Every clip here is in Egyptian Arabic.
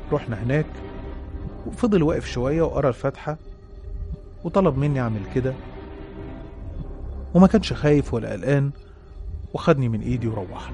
رحنا هناك وفضل واقف شوية وقرا الفاتحة وطلب مني أعمل كده وما كانش خايف ولا قلقان وخدني من إيدي وروحنا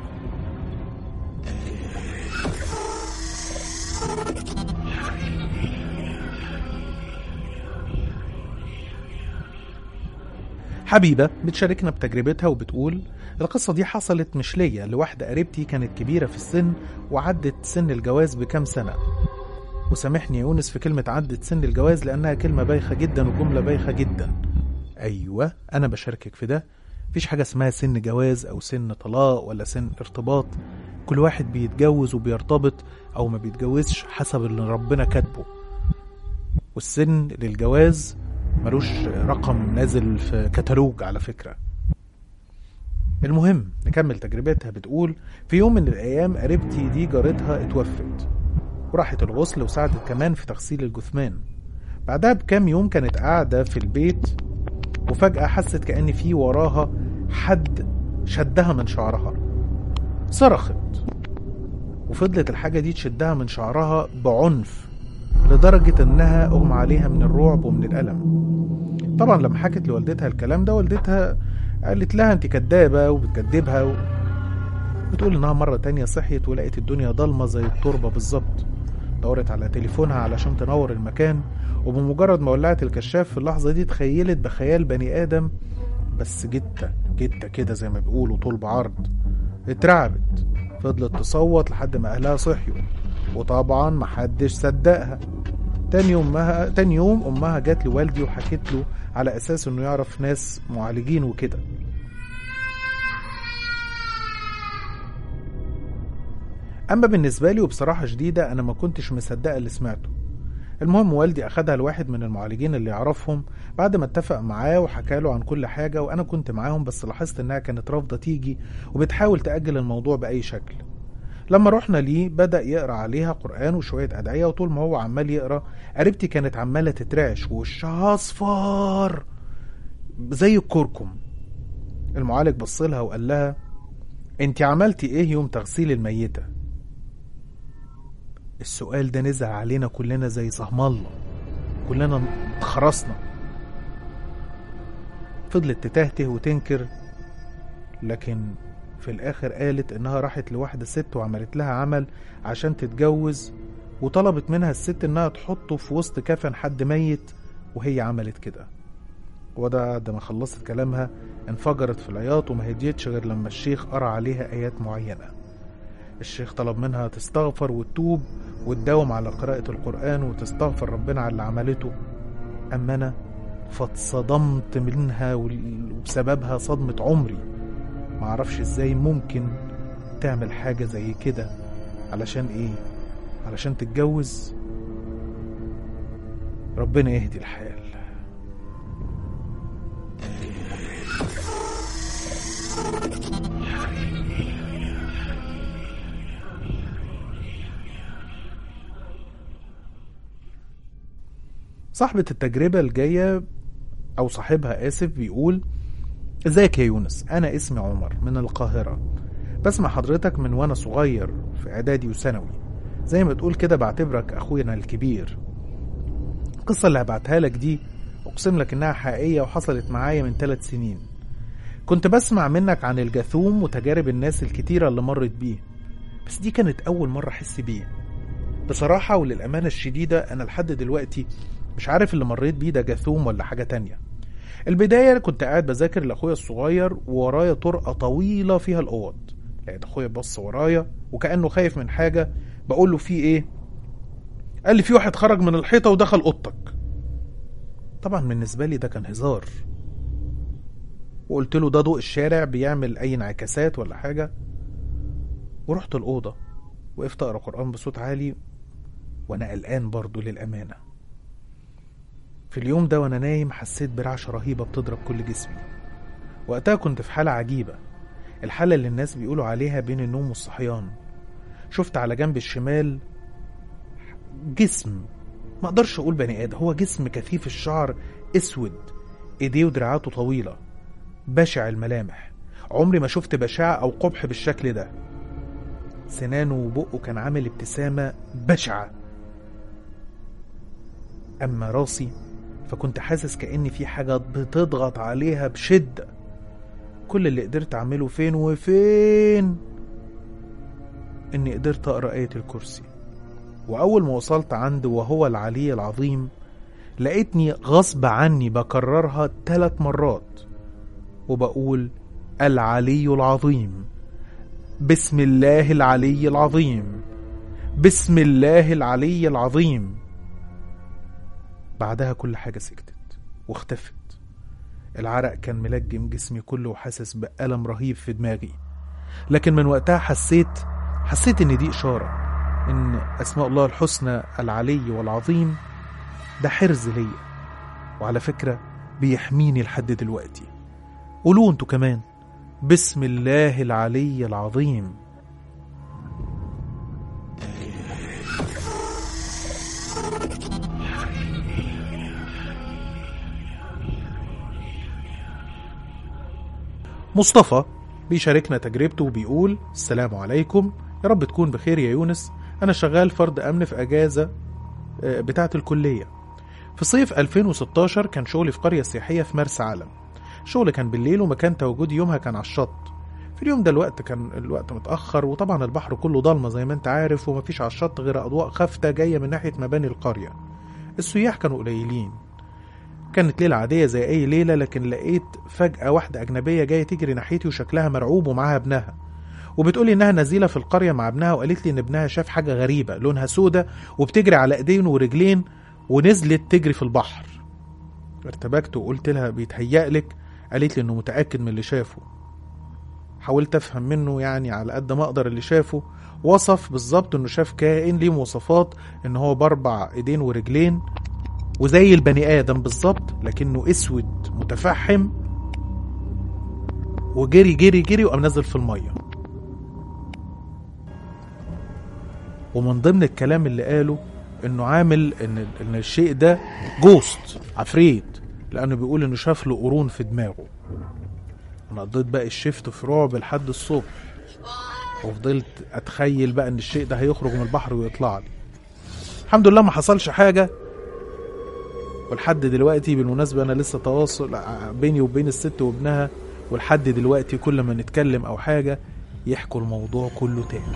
حبيبة بتشاركنا بتجربتها وبتقول القصة دي حصلت مش ليا لواحدة قريبتي كانت كبيرة في السن وعدت سن الجواز بكام سنة وسامحني يا يونس في كلمة عدت سن الجواز لأنها كلمة بايخة جدا وجملة بايخة جدا أيوة أنا بشاركك في ده مفيش حاجة اسمها سن جواز أو سن طلاق ولا سن ارتباط كل واحد بيتجوز وبيرتبط أو ما بيتجوزش حسب اللي ربنا كاتبه والسن للجواز ملوش رقم نازل في كتالوج على فكرة المهم نكمل تجربتها بتقول في يوم من الأيام قريبتي دي جارتها اتوفت وراحت الغسل وساعدت كمان في تغسيل الجثمان بعدها بكام يوم كانت قاعدة في البيت وفجأة حست كأن في وراها حد شدها من شعرها صرخت وفضلت الحاجة دي تشدها من شعرها بعنف لدرجة إنها أغمى عليها من الرعب ومن الألم طبعا لما حكت لوالدتها الكلام ده والدتها قالت لها انت كدابة وبتكدبها و... بتقول انها مرة تانية صحيت ولقيت الدنيا ضلمة زي التربة بالظبط دورت على تليفونها علشان تنور المكان وبمجرد ما ولعت الكشاف في اللحظة دي تخيلت بخيال بني آدم بس جتة جتة كده زي ما بيقولوا طول بعرض اترعبت فضلت تصوت لحد ما أهلها صحيوا وطبعا محدش صدقها تاني يومها تاني يوم امها جات لوالدي وحكت له على اساس انه يعرف ناس معالجين وكده اما بالنسبه لي وبصراحه شديده انا ما كنتش مصدقه اللي سمعته المهم والدي اخدها لواحد من المعالجين اللي يعرفهم بعد ما اتفق معاه وحكى له عن كل حاجه وانا كنت معاهم بس لاحظت انها كانت رافضه تيجي وبتحاول تاجل الموضوع باي شكل لما رحنا ليه بدأ يقرأ عليها قرآن وشوية أدعية وطول ما هو عمال يقرأ قريبتي كانت عمالة تترعش ووشها أصفر زي الكركم المعالج بص لها وقال لها انت عملتي ايه يوم تغسيل الميتة السؤال ده نزل علينا كلنا زي سهم الله كلنا اتخرسنا فضلت تتهته وتنكر لكن في الآخر قالت إنها راحت لواحدة ست وعملت لها عمل عشان تتجوز وطلبت منها الست إنها تحطه في وسط كفن حد ميت وهي عملت كده وده بعد ما خلصت كلامها انفجرت في العياط وما هديتش غير لما الشيخ قرأ عليها آيات معينة الشيخ طلب منها تستغفر وتتوب وتداوم على قراءة القرآن وتستغفر ربنا على اللي عملته أما أنا فاتصدمت منها وبسببها صدمة عمري معرفش ازاي ممكن تعمل حاجة زي كده علشان ايه علشان تتجوز ربنا يهدي الحال صاحبة التجربة الجاية أو صاحبها آسف بيقول ازيك يا يونس انا اسمي عمر من القاهرة بسمع حضرتك من وانا صغير في اعدادي وثانوي زي ما تقول كده بعتبرك اخونا الكبير القصة اللي هبعتها لك دي اقسم لك انها حقيقية وحصلت معايا من ثلاث سنين كنت بسمع منك عن الجاثوم وتجارب الناس الكتيرة اللي مرت بيه بس دي كانت اول مرة احس بيه بصراحة وللأمانة الشديدة أنا لحد دلوقتي مش عارف اللي مريت بيه ده جاثوم ولا حاجة تانية البداية كنت قاعد بذاكر لأخويا الصغير وورايا طرقة طويلة فيها الأوض لقيت أخويا بص ورايا وكأنه خايف من حاجة بقول له في إيه قال لي في واحد خرج من الحيطة ودخل أوضتك طبعا بالنسبة لي ده كان هزار وقلت له ده ضوء الشارع بيعمل أي انعكاسات ولا حاجة ورحت الأوضة وقفت أقرأ قرآن بصوت عالي وأنا قلقان برضه للأمانة في اليوم ده وانا نايم حسيت برعشة رهيبة بتضرب كل جسمي وقتها كنت في حالة عجيبة الحالة اللي الناس بيقولوا عليها بين النوم والصحيان شفت على جنب الشمال جسم ما اقدرش اقول بني ادم هو جسم كثيف الشعر اسود ايديه ودراعاته طويلة بشع الملامح عمري ما شفت بشاعة او قبح بالشكل ده سنانه وبقه كان عامل ابتسامة بشعة أما راسي فكنت حاسس كأن في حاجة بتضغط عليها بشدة كل اللي قدرت أعمله فين وفين إني قدرت أقرأ آية الكرسي وأول ما وصلت عند وهو العلي العظيم لقيتني غصب عني بكررها ثلاث مرات وبقول العلي العظيم بسم الله العلي العظيم بسم الله العلي العظيم بعدها كل حاجة سكتت واختفت العرق كان ملجم جسمي كله وحاسس بألم رهيب في دماغي لكن من وقتها حسيت حسيت ان دي إشارة ان أسماء الله الحسنى العلي والعظيم ده حرز ليا وعلى فكرة بيحميني لحد دلوقتي قولوا انتوا كمان بسم الله العلي العظيم مصطفى بيشاركنا تجربته وبيقول السلام عليكم يا رب تكون بخير يا يونس أنا شغال فرد أمن في أجازة آه، بتاعة الكلية في صيف 2016 كان شغلي في قرية سياحية في مرسى علم الشغل كان بالليل ومكان تواجدي يومها كان على الشط في اليوم ده الوقت كان الوقت متأخر وطبعا البحر كله ضلمة زي ما انت عارف ومفيش على الشط غير أضواء خافتة جاية من ناحية مباني القرية السياح كانوا قليلين كانت ليلة عادية زي أي ليلة لكن لقيت فجأة واحدة أجنبية جاية تجري ناحيتي وشكلها مرعوب ومعاها ابنها وبتقولي إنها نزيلة في القرية مع ابنها وقالت لي إن ابنها شاف حاجة غريبة لونها سودة وبتجري على إيدين ورجلين ونزلت تجري في البحر ارتبكت وقلت لها بيتهيأ لك قالت لي إنه متأكد من اللي شافه حاولت أفهم منه يعني على قد ما أقدر اللي شافه وصف بالظبط إنه شاف كائن ليه مواصفات إن هو بأربع إيدين ورجلين وزي البني آدم بالظبط لكنه أسود متفحم وجري جري جري وقام نزل في المية ومن ضمن الكلام اللي قاله انه عامل ان ان الشيء ده جوست عفريت لانه بيقول انه شاف له قرون في دماغه انا قضيت باقي الشفت في رعب لحد الصبح وفضلت اتخيل بقى ان الشيء ده هيخرج من البحر ويطلع لي الحمد لله ما حصلش حاجه ولحد دلوقتي بالمناسبة أنا لسه تواصل بيني وبين الست وابنها ولحد دلوقتي كل ما نتكلم أو حاجة يحكوا الموضوع كله تاني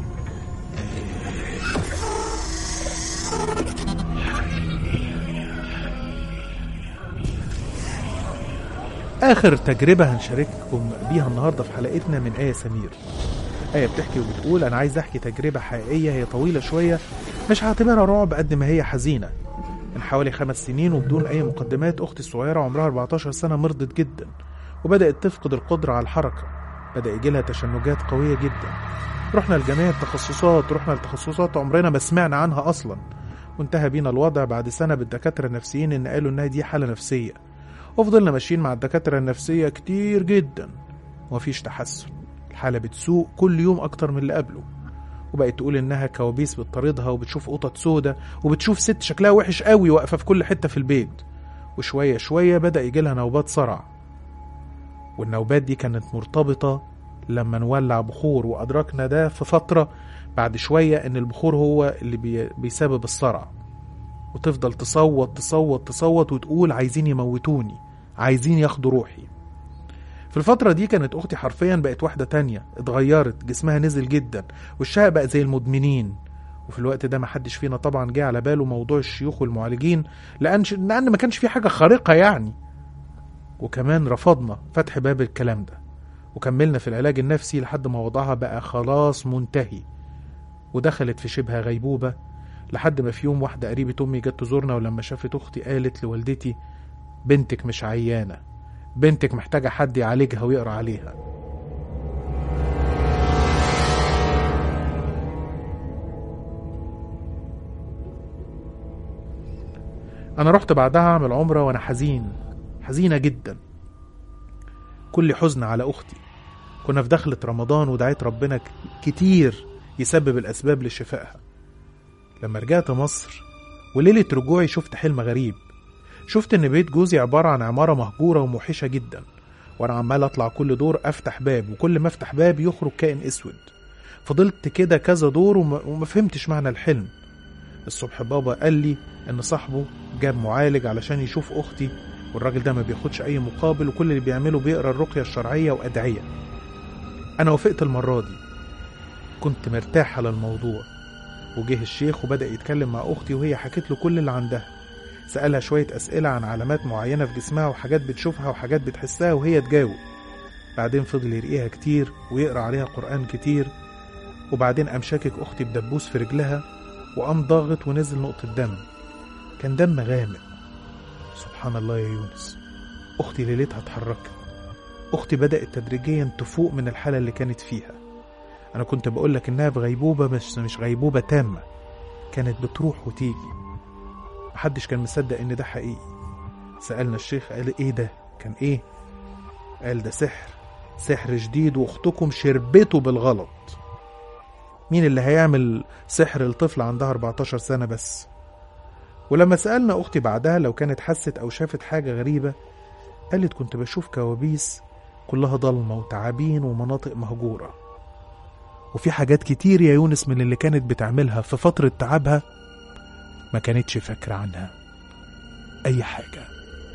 آخر تجربة هنشارككم بيها النهاردة في حلقتنا من آية سمير آية بتحكي وبتقول أنا عايز أحكي تجربة حقيقية هي طويلة شوية مش هعتبرها رعب قد ما هي حزينة من حوالي خمس سنين وبدون أي مقدمات أختي الصغيرة عمرها 14 سنة مرضت جدا وبدأت تفقد القدرة على الحركة بدأ يجيلها تشنجات قوية جدا رحنا لجميع التخصصات رحنا لتخصصات عمرنا ما سمعنا عنها أصلا وانتهى بينا الوضع بعد سنة بالدكاترة النفسيين إن قالوا إنها دي حالة نفسية وفضلنا ماشيين مع الدكاترة النفسية كتير جدا ومفيش تحسن الحالة بتسوء كل يوم أكتر من اللي قبله وبقت تقول إنها كوابيس بتطاردها وبتشوف قطط سودة وبتشوف ست شكلها وحش قوي واقفة في كل حتة في البيت وشوية شوية بدأ يجيلها نوبات صرع والنوبات دي كانت مرتبطة لما نولع بخور وأدركنا ده في فترة بعد شوية إن البخور هو اللي بي بيسبب الصرع وتفضل تصوت تصوت تصوت وتقول عايزين يموتوني عايزين ياخدوا روحي في الفترة دي كانت أختي حرفيا بقت واحدة تانية اتغيرت جسمها نزل جدا وشها بقى زي المدمنين وفي الوقت ده محدش فينا طبعا جه على باله موضوع الشيوخ والمعالجين لأن لأن ما كانش في حاجة خارقة يعني وكمان رفضنا فتح باب الكلام ده وكملنا في العلاج النفسي لحد ما وضعها بقى خلاص منتهي ودخلت في شبه غيبوبة لحد ما في يوم واحدة قريبة أمي جت تزورنا ولما شافت أختي قالت لوالدتي بنتك مش عيانة بنتك محتاجة حد يعالجها ويقرأ عليها أنا رحت بعدها أعمل عمرة وأنا حزين حزينة جدا كل حزن على أختي كنا في دخلة رمضان ودعيت ربنا ك- كتير يسبب الأسباب لشفائها لما رجعت مصر وليلة رجوعي شفت حلم غريب شفت إن بيت جوزي عبارة عن عمارة مهجورة وموحشة جدا وأنا عمال أطلع كل دور أفتح باب وكل ما أفتح باب يخرج كائن أسود فضلت كده كذا دور وما, وما فهمتش معنى الحلم الصبح بابا قال لي إن صاحبه جاب معالج علشان يشوف أختي والراجل ده ما بياخدش أي مقابل وكل اللي بيعمله بيقرا الرقية الشرعية وأدعية أنا وافقت المرة دي كنت مرتاح على الموضوع وجه الشيخ وبدأ يتكلم مع أختي وهي حكت له كل اللي عندها سألها شوية أسئلة عن علامات معينة في جسمها وحاجات بتشوفها وحاجات بتحسها وهي تجاوب بعدين فضل يرقيها كتير ويقرأ عليها قرآن كتير وبعدين قام شاكك أختي بدبوس في رجلها وقام ضاغط ونزل نقطة دم كان دم غامق سبحان الله يا يونس أختي ليلتها اتحركت أختي بدأت تدريجيا تفوق من الحالة اللي كانت فيها أنا كنت بقولك إنها في غيبوبة بس مش غيبوبة تامة كانت بتروح وتيجي محدش كان مصدق إن ده حقيقي سألنا الشيخ قال إيه ده كان إيه قال ده سحر سحر جديد واختكم شربته بالغلط مين اللي هيعمل سحر لطفل عندها 14 سنة بس ولما سألنا أختي بعدها لو كانت حست أو شافت حاجة غريبة قالت كنت بشوف كوابيس كلها ضلمة وتعابين ومناطق مهجورة وفي حاجات كتير يا يونس من اللي كانت بتعملها في فترة تعبها ما كانتش فاكرة عنها أي حاجة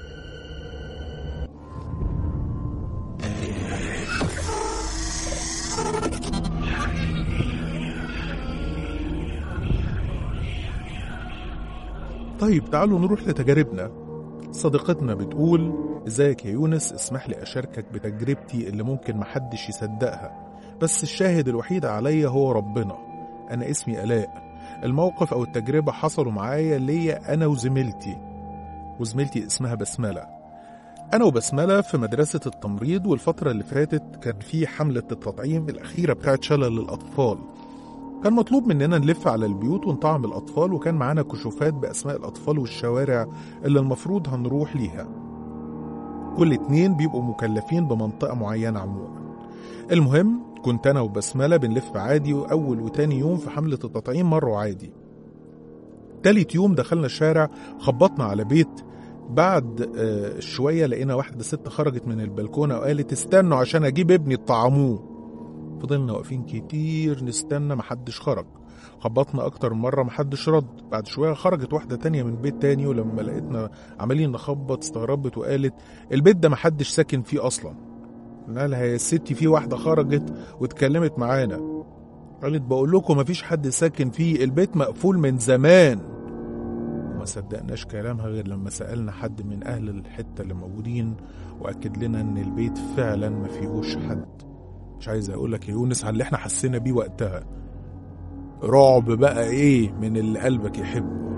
طيب تعالوا نروح لتجاربنا صديقتنا بتقول ازيك يا يونس اسمح لي اشاركك بتجربتي اللي ممكن محدش يصدقها بس الشاهد الوحيد عليا هو ربنا انا اسمي الاء الموقف او التجربة حصلوا معايا ليا انا وزميلتي وزميلتي اسمها بسملة انا وبسملة في مدرسة التمريض والفترة اللي فاتت كان في حملة التطعيم الاخيرة بتاعت شلل الاطفال كان مطلوب مننا نلف على البيوت ونطعم الأطفال وكان معانا كشوفات بأسماء الأطفال والشوارع اللي المفروض هنروح ليها كل اتنين بيبقوا مكلفين بمنطقة معينة عموما المهم كنت أنا وبسملة بنلف عادي وأول وتاني يوم في حملة التطعيم مروا عادي تالت يوم دخلنا الشارع خبطنا على بيت بعد آه شوية لقينا واحدة ست خرجت من البلكونة وقالت استنوا عشان أجيب ابني طعموه فضلنا واقفين كتير نستنى محدش خرج خبطنا اكتر من مره محدش رد بعد شويه خرجت واحده تانية من بيت تاني ولما لقيتنا عمالين نخبط استغربت وقالت البيت ده محدش ساكن فيه اصلا قلنا لها يا ستي في واحده خرجت واتكلمت معانا قالت بقول لكم مفيش حد ساكن فيه البيت مقفول من زمان وما صدقناش كلامها غير لما سألنا حد من أهل الحتة اللي موجودين وأكد لنا إن البيت فعلا ما فيهوش حد مش عايز اقول لك يا يونس على اللي احنا حسينا بيه وقتها رعب بقى ايه من اللي قلبك يحبه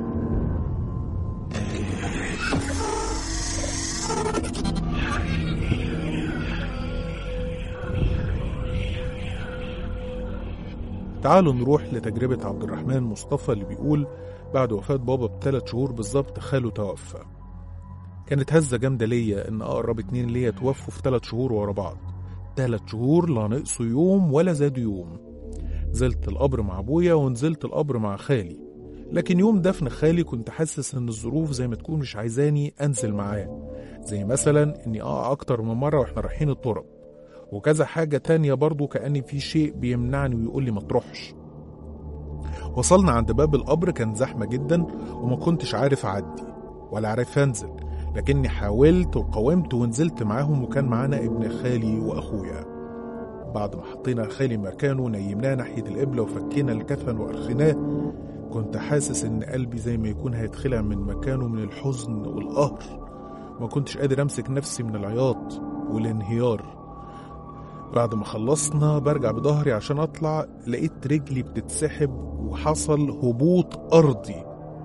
تعالوا نروح لتجربة عبد الرحمن مصطفى اللي بيقول بعد وفاة بابا بثلاث شهور بالظبط خاله توفى كانت هزة جامدة ليا إن أقرب اتنين ليا توفوا في ثلاث شهور ورا بعض تلات شهور لا نقصوا يوم ولا زادوا يوم نزلت القبر مع ابويا ونزلت القبر مع خالي لكن يوم دفن خالي كنت حاسس ان الظروف زي ما تكون مش عايزاني انزل معاه زي مثلا اني اقع اكتر من مره واحنا رايحين الطرق وكذا حاجه تانية برضو كأن في شيء بيمنعني ويقول لي ما تروحش وصلنا عند باب القبر كان زحمه جدا وما كنتش عارف اعدي ولا عارف انزل لكني حاولت وقاومت ونزلت معاهم وكان معانا ابن خالي واخويا بعد ما حطينا خالي مكانه نيمناه ناحية القبلة وفكينا الكفن وأرخناه كنت حاسس إن قلبي زي ما يكون هيتخلع من مكانه من الحزن والقهر ما كنتش قادر أمسك نفسي من العياط والانهيار بعد ما خلصنا برجع بظهري عشان أطلع لقيت رجلي بتتسحب وحصل هبوط أرضي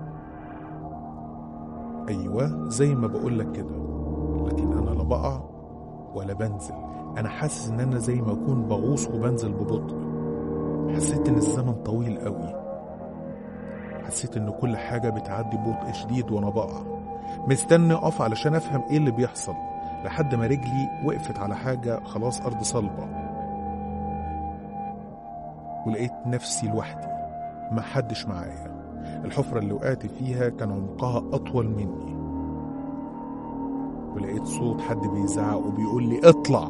أيوة زي ما بقولك كده لكن أنا لا بقع ولا بنزل أنا حاسس إن أنا زي ما أكون بغوص وبنزل ببطء حسيت إن الزمن طويل قوي حسيت إن كل حاجة بتعدي ببطء شديد وأنا بقع مستني أقف علشان أفهم إيه اللي بيحصل لحد ما رجلي وقفت على حاجة خلاص أرض صلبة ولقيت نفسي لوحدي ما حدش معايا الحفرة اللي وقعت فيها كان عمقها أطول مني ولقيت صوت حد بيزعق وبيقول لي اطلع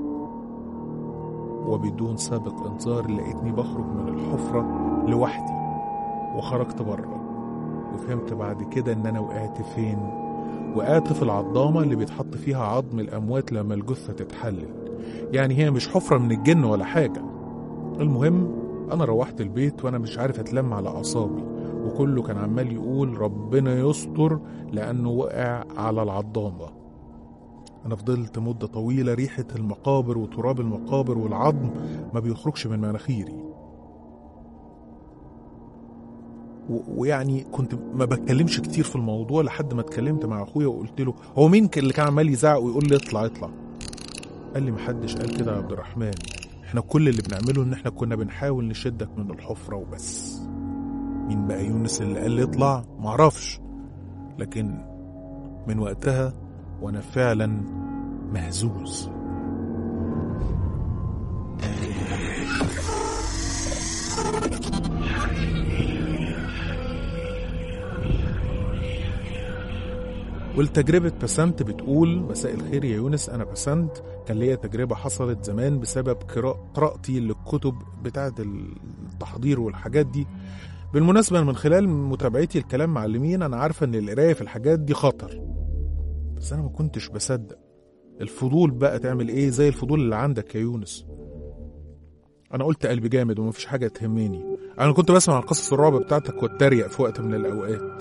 وبدون سابق انذار لقيتني بخرج من الحفرة لوحدي وخرجت بره وفهمت بعد كده إن أنا وقعت فين وقعت في العضامة اللي بيتحط فيها عظم الأموات لما الجثة تتحلل يعني هي مش حفرة من الجن ولا حاجة المهم أنا روحت البيت وأنا مش عارف أتلم على أعصابي وكله كان عمال يقول ربنا يستر لأنه وقع على العضامة أنا فضلت مدة طويلة ريحة المقابر وتراب المقابر والعظم ما بيخرجش من مناخيري و- ويعني كنت ما بتكلمش كتير في الموضوع لحد ما اتكلمت مع اخويا وقلت له هو مين اللي كان عمال يزعق ويقول لي اطلع اطلع قال لي محدش قال كده يا عبد الرحمن احنا كل اللي بنعمله ان احنا كنا بنحاول نشدك من الحفرة وبس مين بقى يونس اللي قال لي اطلع معرفش لكن من وقتها وانا فعلا مهزوز والتجربة بسنت بتقول مساء الخير يا يونس أنا بسنت كان ليا تجربة حصلت زمان بسبب قراء- قراءتي للكتب بتاعة التحضير والحاجات دي بالمناسبة من خلال متابعتي الكلام معلمين أنا عارفة إن القراية في الحاجات دي خطر بس أنا ما كنتش بصدق الفضول بقى تعمل إيه زي الفضول اللي عندك يا يونس أنا قلت قلبي جامد ومفيش حاجة تهمني أنا كنت بسمع قصص الرعب بتاعتك واتريق في وقت من الأوقات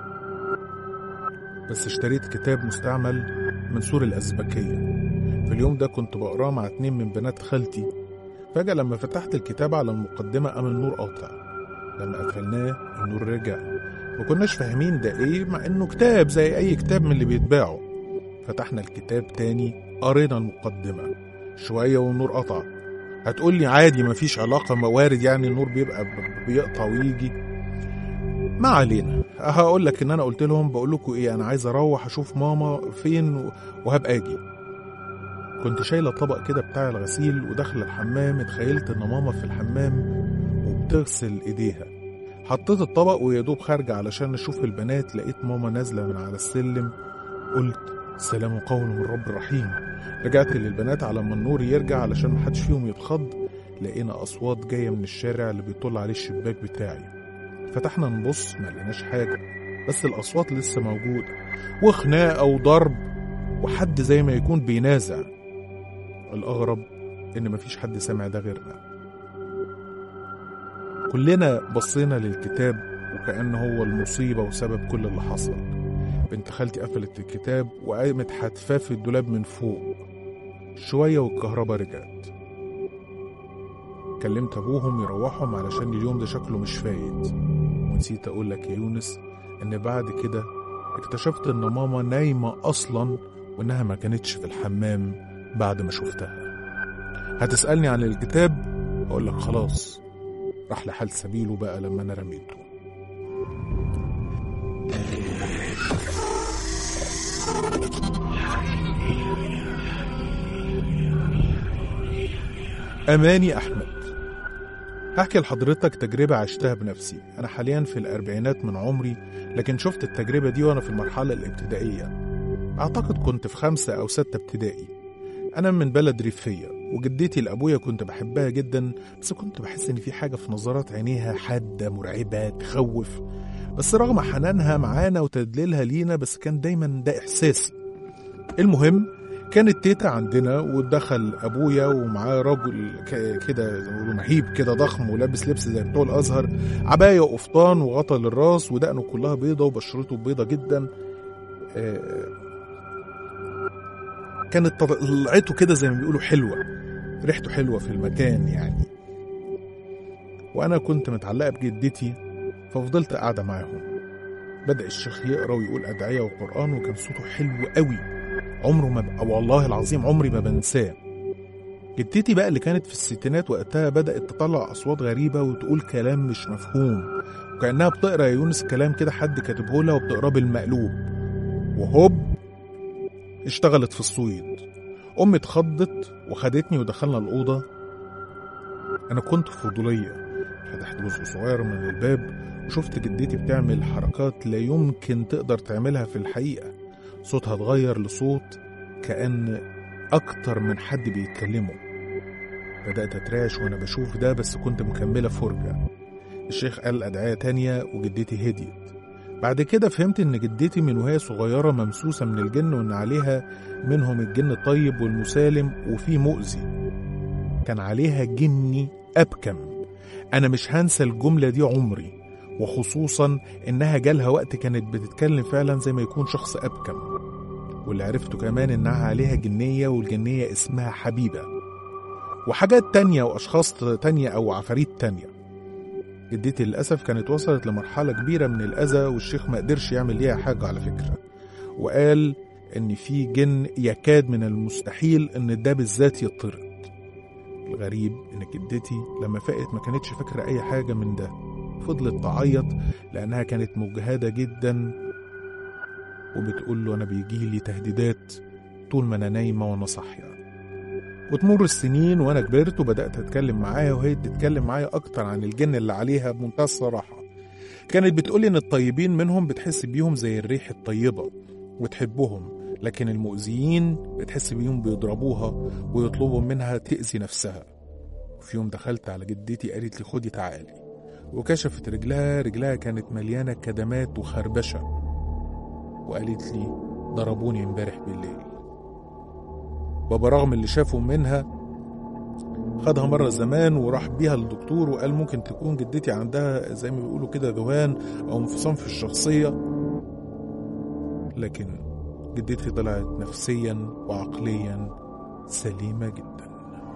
بس اشتريت كتاب مستعمل من سور الأزبكية في اليوم ده كنت بقراه مع اتنين من بنات خالتي فجأة لما فتحت الكتاب على المقدمة قام النور قاطع لما قفلناه النور رجع ما كناش فاهمين ده ايه مع انه كتاب زي اي كتاب من اللي بيتباعوا فتحنا الكتاب تاني قرينا المقدمة شوية والنور قطع هتقول لي عادي مفيش علاقة موارد يعني النور بيبقى ب- بيقطع ويجي ما علينا هقول لك ان انا قلت لهم بقول لكم ايه انا عايز اروح اشوف ماما فين و- وهبقى اجي كنت شايله طبق كده بتاع الغسيل وداخله الحمام اتخيلت ان ماما في الحمام وبتغسل ايديها حطيت الطبق ويا دوب خارجه علشان اشوف البنات لقيت ماما نازله من على السلم قلت سلام قول من رب رحيم رجعت للبنات على ما النور يرجع علشان محدش فيهم يتخض لقينا اصوات جايه من الشارع اللي بيطل عليه الشباك بتاعي فتحنا نبص ما لقيناش حاجة بس الأصوات لسه موجودة وخناقة وضرب وحد زي ما يكون بينازع الأغرب إن مفيش حد سامع ده غيرنا كلنا بصينا للكتاب وكأنه هو المصيبة وسبب كل اللي حصل بنت خالتي قفلت الكتاب وقامت حتفاه في الدولاب من فوق شوية والكهرباء رجعت كلمت أبوهم يروحهم علشان اليوم ده شكله مش فايت ونسيت أقول لك يا يونس إن بعد كده اكتشفت إن ماما نايمة أصلا وإنها ما كانتش في الحمام بعد ما شفتها هتسألني عن الكتاب أقول لك خلاص راح لحال سبيله بقى لما أنا رميته أماني أحمد هحكي لحضرتك تجربة عشتها بنفسي أنا حاليا في الأربعينات من عمري لكن شفت التجربة دي وأنا في المرحلة الابتدائية أعتقد كنت في خمسة أو ستة ابتدائي أنا من بلد ريفية وجدتي لأبويا كنت بحبها جدا بس كنت بحس إن في حاجة في نظرات عينيها حادة مرعبة تخوف بس رغم حنانها معانا وتدليلها لينا بس كان دايما ده إحساسي المهم كانت تيتا عندنا ودخل ابويا ومعاه رجل ك- كده زي ما بيقولوا مهيب كده ضخم ولابس لبس زي بتوع الازهر عبايه وقفطان وغطا للراس ودقنه كلها بيضه وبشرته بيضه جدا آه، كانت طلعته كده زي ما بيقولوا حلوه ريحته حلوه في المكان يعني وانا كنت متعلقه بجدتي ففضلت قاعده معاهم بدأ الشيخ يقرا ويقول ادعيه وقران وكان صوته حلو قوي عمره ما ب... والله العظيم عمري ما بنساه جدتي بقى اللي كانت في الستينات وقتها بدأت تطلع أصوات غريبة وتقول كلام مش مفهوم وكأنها بتقرا يا يونس كلام كده حد كاتبه لها وبتقراه بالمقلوب وهوب اشتغلت في الصويد أمي اتخضت وخدتني ودخلنا الأوضة أنا كنت فضولية فتحت جزء صغير من الباب وشفت جدتي بتعمل حركات لا يمكن تقدر تعملها في الحقيقة صوتها اتغير لصوت كأن أكتر من حد بيتكلموا بدأت أترعش وأنا بشوف ده بس كنت مكملة فرجة الشيخ قال أدعية تانية وجدتي هديت بعد كده فهمت إن جدتي من وهي صغيرة ممسوسة من الجن وإن عليها منهم الجن الطيب والمسالم وفي مؤذي كان عليها جني أبكم أنا مش هنسى الجملة دي عمري وخصوصا إنها جالها وقت كانت بتتكلم فعلا زي ما يكون شخص أبكم واللي عرفته كمان إنها عليها جنية والجنية اسمها حبيبة وحاجات تانية وأشخاص تانية أو عفاريت تانية جدتي للأسف كانت وصلت لمرحلة كبيرة من الأذى والشيخ ما قدرش يعمل ليها حاجة على فكرة وقال إن في جن يكاد من المستحيل إن ده بالذات يطرد الغريب إن جدتي لما فاقت ما كانتش فاكرة أي حاجة من ده فضلت تعيط لأنها كانت مجهدة جدا وبتقول له أنا بيجيلي تهديدات طول ما أنا نايمة وأنا صاحية وتمر السنين وأنا كبرت وبدأت أتكلم معاها وهي تتكلم معايا أكتر عن الجن اللي عليها بمنتهى الصراحة كانت بتقولي إن الطيبين منهم بتحس بيهم زي الريح الطيبة وتحبهم لكن المؤذيين بتحس بيهم بيضربوها ويطلبوا منها تأذي نفسها وفي يوم دخلت على جدتي قالت لي خدي تعالي وكشفت رجلها رجلها كانت مليانة كدمات وخربشة وقالت لي ضربوني امبارح بالليل بابا رغم اللي شافه منها خدها مرة زمان وراح بيها للدكتور وقال ممكن تكون جدتي عندها زي ما بيقولوا كده ذهان أو انفصام في الشخصية لكن جدتي طلعت نفسيا وعقليا سليمة جدا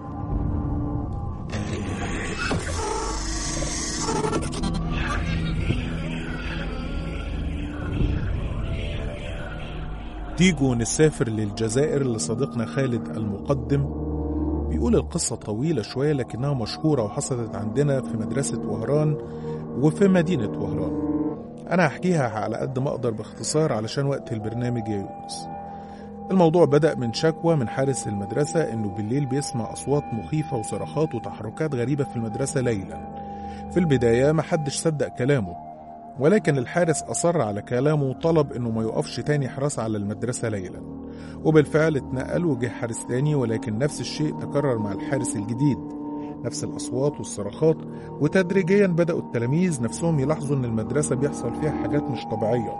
تيجوا نسافر للجزائر لصديقنا خالد المقدم بيقول القصة طويلة شوية لكنها مشهورة وحصلت عندنا في مدرسة وهران وفي مدينة وهران أنا هحكيها على قد ما أقدر باختصار علشان وقت البرنامج يا يونس الموضوع بدأ من شكوى من حارس المدرسة إنه بالليل بيسمع أصوات مخيفة وصراخات وتحركات غريبة في المدرسة ليلا في البداية محدش صدق كلامه ولكن الحارس أصر على كلامه وطلب إنه ما يقفش تاني حراسة على المدرسة ليلا وبالفعل اتنقل وجه حارس تاني ولكن نفس الشيء تكرر مع الحارس الجديد نفس الأصوات والصراخات وتدريجيا بدأوا التلاميذ نفسهم يلاحظوا إن المدرسة بيحصل فيها حاجات مش طبيعية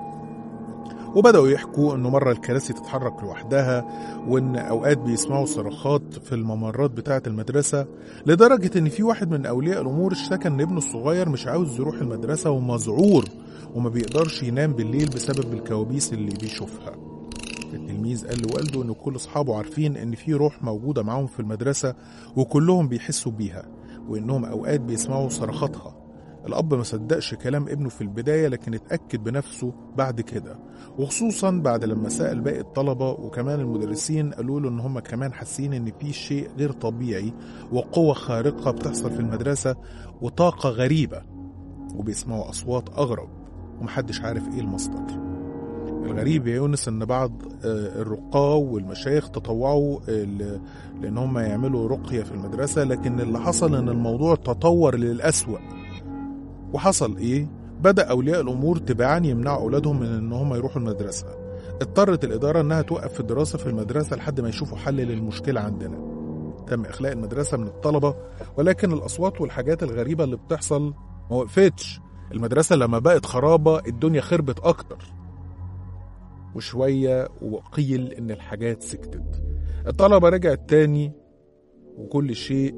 وبدأوا يحكوا إنه مرة الكراسي تتحرك لوحدها وإن أوقات بيسمعوا صراخات في الممرات بتاعة المدرسة لدرجة إن في واحد من أولياء الأمور اشتكى إن ابنه الصغير مش عاوز يروح المدرسة ومذعور وما بيقدرش ينام بالليل بسبب الكوابيس اللي بيشوفها التلميذ قال لوالده إن كل أصحابه عارفين إن في روح موجودة معاهم في المدرسة وكلهم بيحسوا بيها وإنهم أوقات بيسمعوا صرخاتها الأب ما صدقش كلام ابنه في البداية لكن اتأكد بنفسه بعد كده وخصوصا بعد لما سأل باقي الطلبة وكمان المدرسين قالوا له إن هم كمان حاسين إن في شيء غير طبيعي وقوة خارقة بتحصل في المدرسة وطاقة غريبة وبيسمعوا أصوات أغرب ومحدش عارف إيه المصدر الغريب يا يونس ان بعض الرقاة والمشايخ تطوعوا لان هم يعملوا رقية في المدرسة لكن اللي حصل ان الموضوع تطور للأسوأ وحصل ايه بدأ أولياء الأمور تباعا يمنعوا أولادهم من إن هم يروحوا المدرسة اضطرت الإدارة إنها توقف الدراسة في المدرسة لحد ما يشوفوا حل للمشكلة عندنا تم إخلاء المدرسة من الطلبة ولكن الأصوات والحاجات الغريبة اللي بتحصل ما وقفتش المدرسة لما بقت خرابة الدنيا خربت أكتر وشوية وقيل إن الحاجات سكتت الطلبة رجعت تاني وكل شيء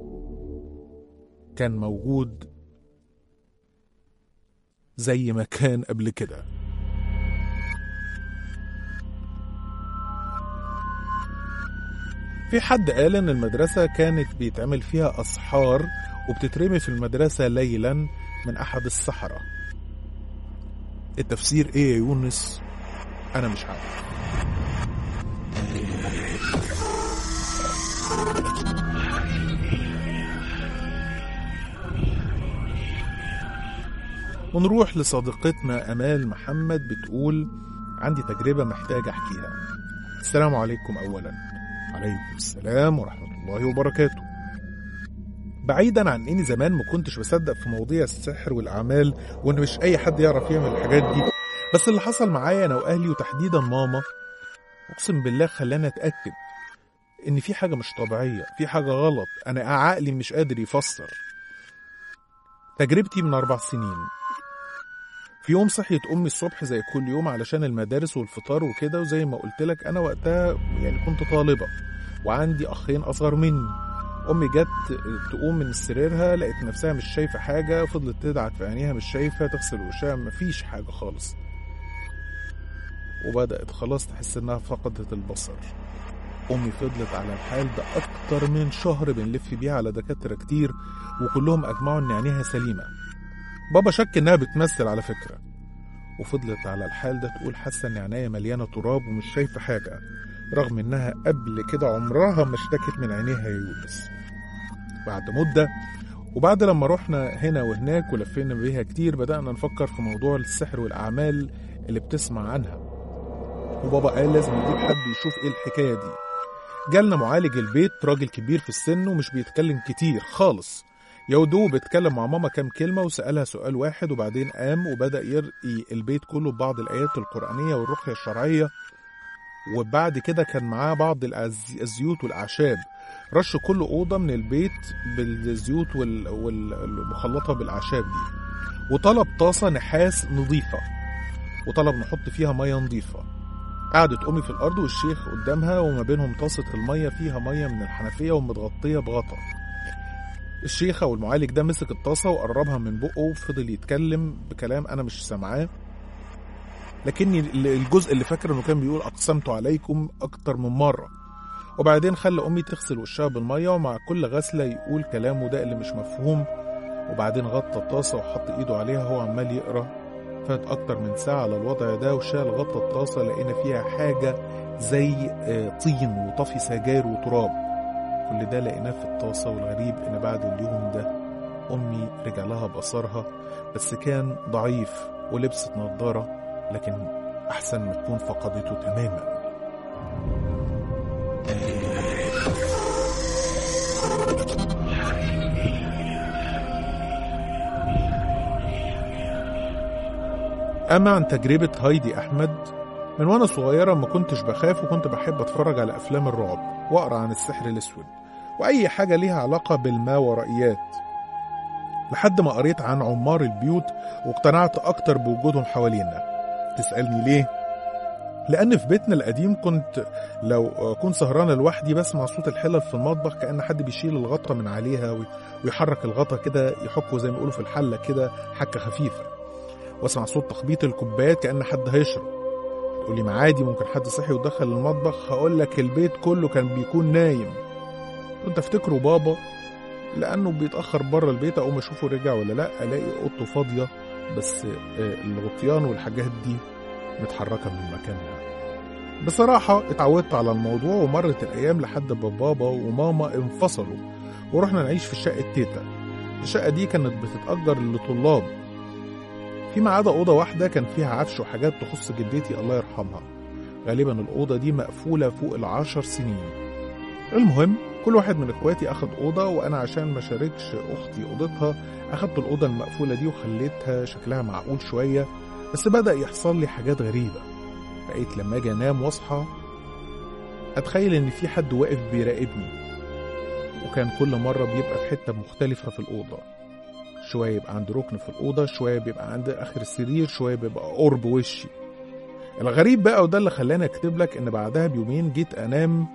كان موجود زي ما كان قبل كده في حد قال ان المدرسة كانت بيتعمل فيها اسحار وبتترمي في المدرسة ليلا من احد السحرة التفسير ايه يا يونس انا مش عارف ونروح لصديقتنا أمال محمد بتقول عندي تجربة محتاجة أحكيها السلام عليكم أولا عليكم السلام ورحمة الله وبركاته بعيدا عن اني زمان ما كنتش بصدق في مواضيع السحر والاعمال وان مش اي حد يعرف يعمل الحاجات دي بس اللي حصل معايا انا واهلي وتحديدا ماما اقسم بالله خلاني اتاكد ان في حاجه مش طبيعيه في حاجه غلط انا عقلي مش قادر يفسر تجربتي من اربع سنين في يوم صحيت امي الصبح زي كل يوم علشان المدارس والفطار وكده وزي ما قلت لك انا وقتها يعني كنت طالبه وعندي اخين اصغر مني امي جت تقوم من سريرها لقيت نفسها مش شايفه حاجه فضلت تدعك في عينيها مش شايفه تغسل وشها مفيش حاجه خالص وبدات خلاص تحس انها فقدت البصر امي فضلت على الحال ده اكتر من شهر بنلف بيها على دكاتره كتير وكلهم اجمعوا ان عينيها سليمه بابا شك انها بتمثل على فكره وفضلت على الحال ده تقول حاسه ان عينيا مليانه تراب ومش شايفه حاجه رغم انها قبل كده عمرها ما اشتكت من عينيها يا يونس بعد مده وبعد لما رحنا هنا وهناك ولفينا بيها كتير بدأنا نفكر في موضوع السحر والأعمال اللي بتسمع عنها وبابا قال لازم نجيب حد يشوف ايه الحكاية دي جالنا معالج البيت راجل كبير في السن ومش بيتكلم كتير خالص يا دوب اتكلم مع ماما كام كلمة وسألها سؤال واحد وبعدين قام وبدأ يرقي البيت كله ببعض الآيات القرآنية والرقية الشرعية وبعد كده كان معاه بعض الأز- الزيوت والأعشاب رش كل أوضة من البيت بالزيوت وال- والمخلطة بالأعشاب دي وطلب طاسة نحاس نظيفة وطلب نحط فيها مية نظيفة قعدت أمي في الأرض والشيخ قدامها وما بينهم طاسة المية فيها مية من الحنفية ومتغطية بغطا الشيخة والمعالج ده مسك الطاسة وقربها من بقه وفضل يتكلم بكلام أنا مش سامعاه لكني الجزء اللي فاكر انه كان بيقول اقسمت عليكم اكتر من مره وبعدين خلى امي تغسل وشها بالميه ومع كل غسله يقول كلامه ده اللي مش مفهوم وبعدين غطى الطاسه وحط ايده عليها وهو عمال يقرا فات اكتر من ساعه على الوضع ده وشال غطى الطاسه لقينا فيها حاجه زي آه، طين وطفي سجاير وتراب كل ده لقيناه في الطاسه والغريب ان بعد اليوم ده امي رجع لها بصرها بس كان ضعيف ولبست نظاره لكن احسن ما تكون فقدته تماما أما عن تجربة هايدي أحمد من وأنا صغيرة ما كنتش بخاف وكنت بحب أتفرج على أفلام الرعب وأقرأ عن السحر الأسود وأي حاجة ليها علاقة بالماورائيات لحد ما قريت عن عمار البيوت واقتنعت أكتر بوجودهم حوالينا تسألني ليه؟ لأن في بيتنا القديم كنت لو كنت سهرانة لوحدي بسمع صوت الحلل في المطبخ كأن حد بيشيل الغطا من عليها وي- ويحرك الغطا كده يحكه زي ما يقولوا في الحلة كده حكة خفيفة واسمع صوت تخبيط الكوبايات كأن حد هيشرب تقولي ما عادي ممكن حد صحي ودخل المطبخ هقول لك البيت كله كان بيكون نايم كنت افتكره بابا لانه بيتاخر بره البيت اقوم اشوفه رجع ولا لا الاقي اوضته فاضيه بس آه، الغطيان والحاجات دي متحركه من مكانها بصراحة اتعودت على الموضوع ومرت الأيام لحد ما بابا وماما انفصلوا ورحنا نعيش في شقة تيتا الشقة دي كانت بتتأجر لطلاب فيما عدا أوضة واحدة كان فيها عفش وحاجات تخص جدتي الله يرحمها غالبا الأوضة دي مقفولة فوق العشر سنين المهم كل واحد من اخواتي اخد اوضه وانا عشان ما شاركش اختي اوضتها اخدت الاوضه المقفوله دي وخليتها شكلها معقول شويه بس بدا يحصل لي حاجات غريبه بقيت لما اجي انام واصحى اتخيل ان في حد واقف بيراقبني وكان كل مره بيبقى في حته مختلفه في الاوضه شويه يبقى عند ركن في الاوضه شويه بيبقى عند اخر السرير شويه بيبقى قرب وشي الغريب بقى وده اللي خلاني اكتب لك ان بعدها بيومين جيت انام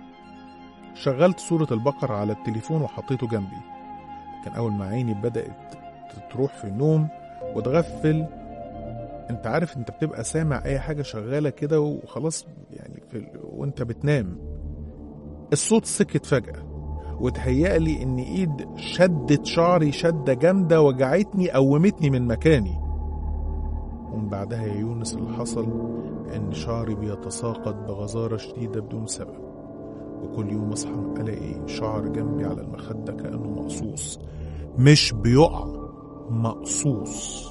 شغلت صورة البقرة على التليفون وحطيته جنبي كان أول ما عيني بدأت تروح في النوم وتغفل انت عارف انت بتبقى سامع اي حاجة شغالة كده وخلاص يعني في ال... وانت بتنام الصوت سكت فجأة وتهيألي ان ايد شدت شعري شدة جامدة وجعتني قومتني من مكاني ومن بعدها يا يونس اللي حصل ان شعري بيتساقط بغزارة شديدة بدون سبب وكل يوم اصحى الاقي شعر جنبي على المخدة كأنه مقصوص مش بيقع مقصوص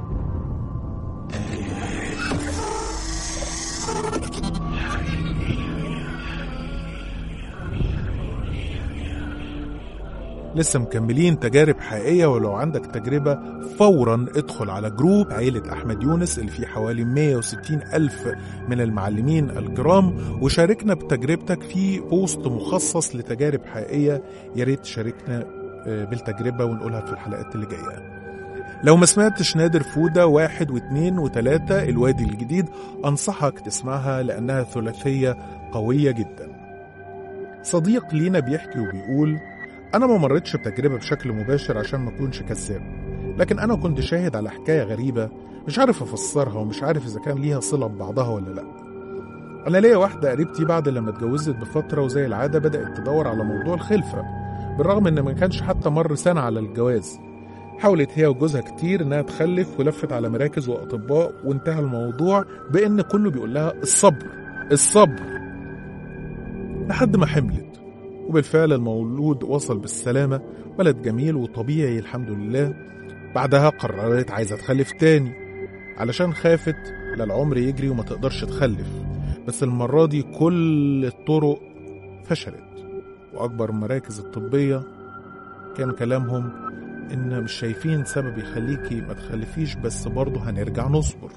لسه مكملين تجارب حقيقية ولو عندك تجربة فورا ادخل على جروب عيلة أحمد يونس اللي فيه حوالي 160 ألف من المعلمين الكرام وشاركنا بتجربتك في بوست مخصص لتجارب حقيقية يا ريت تشاركنا آه، بالتجربة ونقولها في الحلقات اللي جاية لو ما سمعتش نادر فودة واحد واثنين وثلاثة الوادي الجديد أنصحك تسمعها لأنها ثلاثية قوية جدا صديق لينا بيحكي وبيقول أنا ما مرتش بتجربة بشكل مباشر عشان ما أكونش كذاب لكن أنا كنت شاهد على حكاية غريبة مش عارف أفسرها ومش عارف إذا كان ليها صلة ببعضها ولا لأ أنا ليا واحدة قريبتي بعد لما اتجوزت بفترة وزي العادة بدأت تدور على موضوع الخلفة بالرغم إن ما كانش حتى مر سنة على الجواز حاولت هي وجوزها كتير إنها تخلف ولفت على مراكز وأطباء وانتهى الموضوع بإن كله بيقول لها الصبر الصبر لحد ما حملت وبالفعل المولود وصل بالسلامة ولد جميل وطبيعي الحمد لله بعدها قررت عايزة تخلف تاني علشان خافت لا العمر يجري وما تقدرش تخلف بس المرة دي كل الطرق فشلت وأكبر المراكز الطبية كان كلامهم إن مش شايفين سبب يخليكي ما تخلفيش بس برضه هنرجع نصبر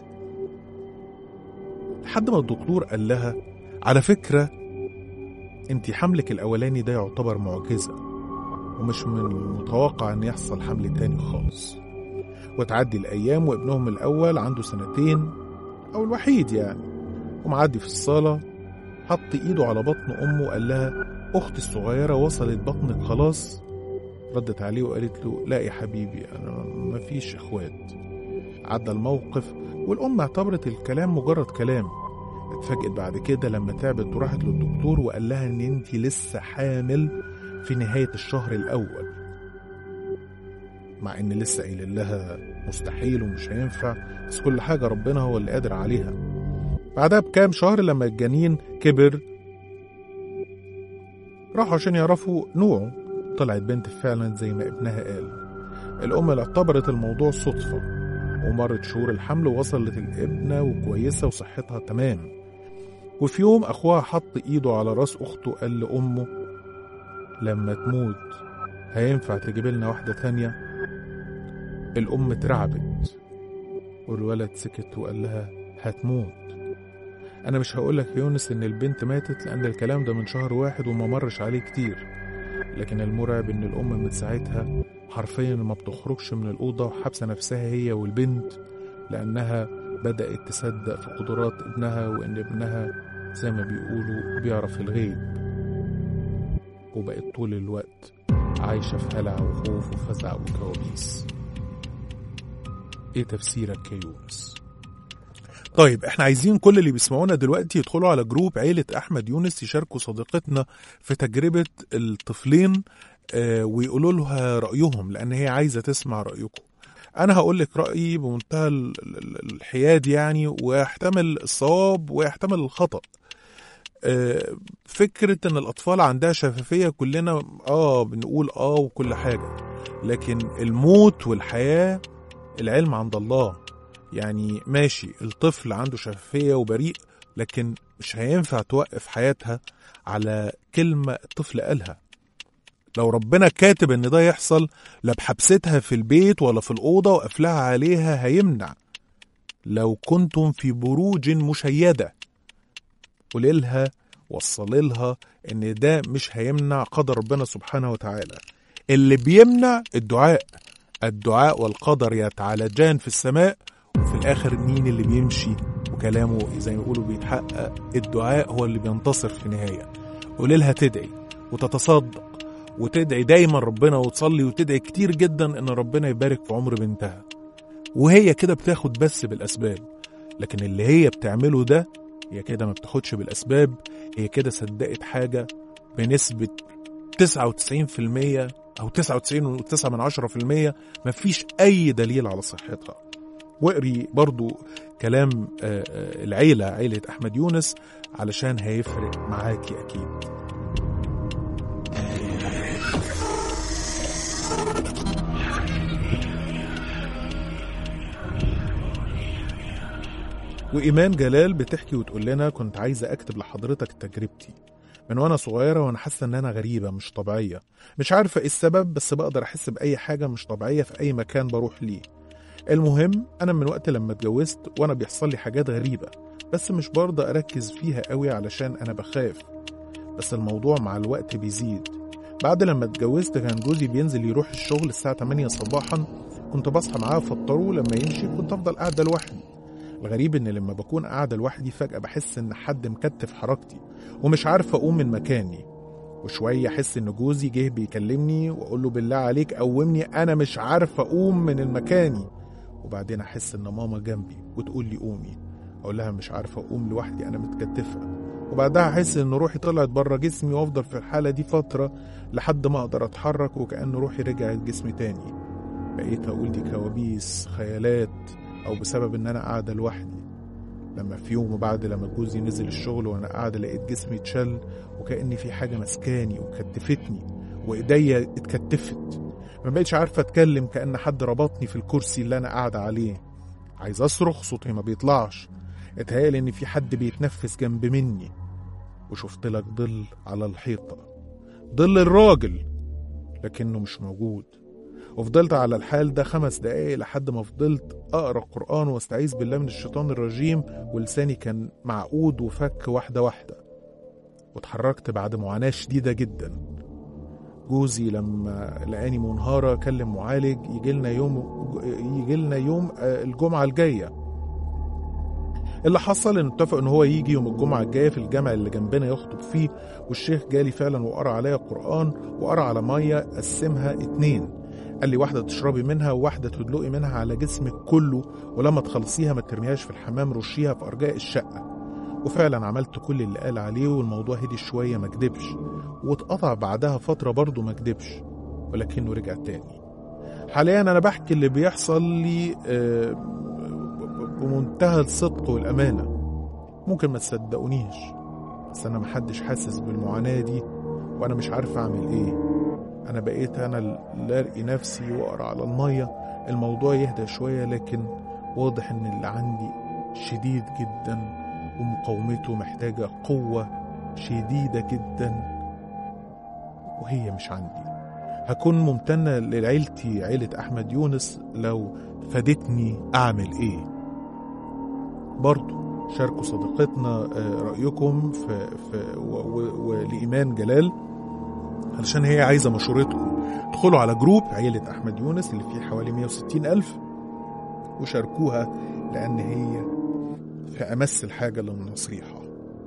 لحد ما الدكتور قال لها على فكرة انت حملك الأولاني ده يعتبر معجزة ومش من المتوقع ان يحصل حمل تاني خالص وتعدي الأيام وابنهم الأول عنده سنتين أو الوحيد يعني ومعدي في الصالة حط إيده على بطن أمه وقال لها أختي الصغيرة وصلت بطنك خلاص ردت عليه وقالت له لا يا حبيبي أنا مفيش إخوات عدى الموقف والأم اعتبرت الكلام مجرد كلام اتفاجئت بعد كده لما تعبت وراحت للدكتور وقال لها ان انت لسه حامل في نهاية الشهر الأول مع ان لسه قايل لها مستحيل ومش هينفع بس كل حاجة ربنا هو اللي قادر عليها بعدها بكام شهر لما الجنين كبر راحوا عشان يعرفوا نوعه طلعت بنت فعلا زي ما ابنها قال الأم اللي اعتبرت الموضوع صدفة ومرت شهور الحمل ووصلت الابنة وكويسة وصحتها تمام وفي يوم أخوها حط إيده على راس أخته قال لأمه لما تموت هينفع تجيب لنا واحدة تانية الأم اترعبت والولد سكت وقال لها هتموت أنا مش هقولك يا يونس إن البنت ماتت لأن الكلام ده من شهر واحد وما مرش عليه كتير لكن المرعب إن الأم من ساعتها حرفيا ما بتخرجش من الأوضة وحابسة نفسها هي والبنت لأنها بدأت تصدق في قدرات ابنها وإن ابنها زي ما بيقولوا بيعرف الغيب وبقت طول الوقت عايشة في هلع وخوف وفزع وكوابيس ايه تفسيرك يا يونس طيب احنا عايزين كل اللي بيسمعونا دلوقتي يدخلوا على جروب عيلة احمد يونس يشاركوا صديقتنا في تجربة الطفلين آه ويقولوا لها رأيهم لان هي عايزة تسمع رأيكم انا هقول لك رأيي بمنتهى الحياد يعني ويحتمل الصواب ويحتمل الخطأ آه فكرة ان الاطفال عندها شفافية كلنا اه بنقول اه وكل حاجة لكن الموت والحياة العلم عند الله يعني ماشي الطفل عنده شفافية وبريء لكن مش هينفع توقف حياتها على كلمة الطفل قالها لو ربنا كاتب ان ده يحصل لا بحبستها في البيت ولا في الأوضة وقفلها عليها هيمنع لو كنتم في بروج مشيدة قوليلها وصللها ان ده مش هيمنع قدر ربنا سبحانه وتعالى اللي بيمنع الدعاء الدعاء والقدر يتعالجان في السماء وفي الآخر مين اللي بيمشي وكلامه زي ما يقولوا بيتحقق الدعاء هو اللي بينتصر في النهاية قولي لها تدعي وتتصدق وتدعي دايما ربنا وتصلي وتدعي كتير جدا ان ربنا يبارك في عمر بنتها وهي كده بتاخد بس بالأسباب لكن اللي هي بتعمله ده هي كده ما بتاخدش بالأسباب هي كده صدقت حاجة بنسبة 99% أو 99.9 من عشرة في المية مفيش أي دليل على صحتها واقري برضو كلام العيلة عيلة أحمد يونس علشان هيفرق معاكي أكيد وإيمان جلال بتحكي وتقول لنا كنت عايزة أكتب لحضرتك تجربتي من وأنا صغيرة وأنا حاسة إن أنا غريبة مش طبيعية مش عارفة إيه السبب بس بقدر أحس بأي حاجة مش طبيعية في أي مكان بروح ليه المهم أنا من وقت لما اتجوزت وأنا بيحصل لي حاجات غريبة بس مش برضى أركز فيها قوي علشان أنا بخاف بس الموضوع مع الوقت بيزيد بعد لما اتجوزت كان جوزي بينزل يروح الشغل الساعة 8 صباحا كنت بصحى معاه افطره لما يمشي كنت افضل قاعده لوحدي الغريب ان لما بكون قاعده لوحدي فجاه بحس ان حد مكتف حركتي ومش عارف اقوم من مكاني وشويه احس ان جوزي جه بيكلمني واقول له بالله عليك قومني انا مش عارف اقوم من المكاني وبعدين احس ان ماما جنبي وتقول لي قومي اقول لها مش عارف اقوم لوحدي انا متكتفه وبعدها احس ان روحي طلعت بره جسمي وافضل في الحاله دي فتره لحد ما اقدر اتحرك وكأن روحي رجعت جسمي تاني بقيت اقول دي كوابيس خيالات او بسبب ان انا قاعده لوحدي لما في يوم وبعد لما جوزي نزل الشغل وانا قاعده لقيت جسمي اتشل وكأن في حاجه مسكاني وكتفتني وايديا اتكتفت ما بقتش عارفه اتكلم كأن حد ربطني في الكرسي اللي انا قاعده عليه عايز اصرخ صوتي ما بيطلعش اتهيألي ان في حد بيتنفس جنب مني وشفت لك ظل على الحيطه ظل الراجل لكنه مش موجود وفضلت على الحال ده خمس دقايق لحد ما فضلت أقرأ قرآن واستعيذ بالله من الشيطان الرجيم ولساني كان معقود وفك واحدة واحدة واتحركت بعد معاناة شديدة جدا جوزي لما لقاني منهارة كلم معالج يجي لنا يوم يجي لنا يوم آه، الجمعة الجاية اللي حصل ان اتفق ان هو يجي يوم الجمعة الجاية في الجامع اللي جنبنا يخطب فيه والشيخ جالي فعلا وقرا عليا قرآن وقرا على مية قسمها اتنين قال لي واحدة تشربي منها وواحدة تدلقي منها على جسمك كله ولما تخلصيها ما ترميهاش في الحمام رشيها في أرجاء الشقة وفعلا عملت كل اللي قال عليه والموضوع هدي شوية ما كدبش واتقطع بعدها فترة برضه ما كدبش ولكنه رجع تاني حاليا أنا بحكي اللي بيحصل لي آه، بمنتهى الصدق والأمانة ممكن ما تصدقونيش بس أنا محدش حاسس بالمعاناة دي وأنا مش عارف أعمل إيه أنا بقيت أنا اللي أرقي نفسي وأقرأ على المية الموضوع يهدى شوية لكن واضح إن اللي عندي شديد جدا ومقاومته محتاجة قوة شديدة جدا وهي مش عندي هكون ممتنة لعيلتي عيلة أحمد يونس لو فادتني أعمل إيه برضو شاركوا صديقتنا آه، رأيكم في, في و- و- ولإيمان جلال علشان هي عايزة مشورتكم ادخلوا على جروب عيلة أحمد يونس اللي فيه حوالي 160 ألف وشاركوها لأن هي في أمس الحاجة للنصيحة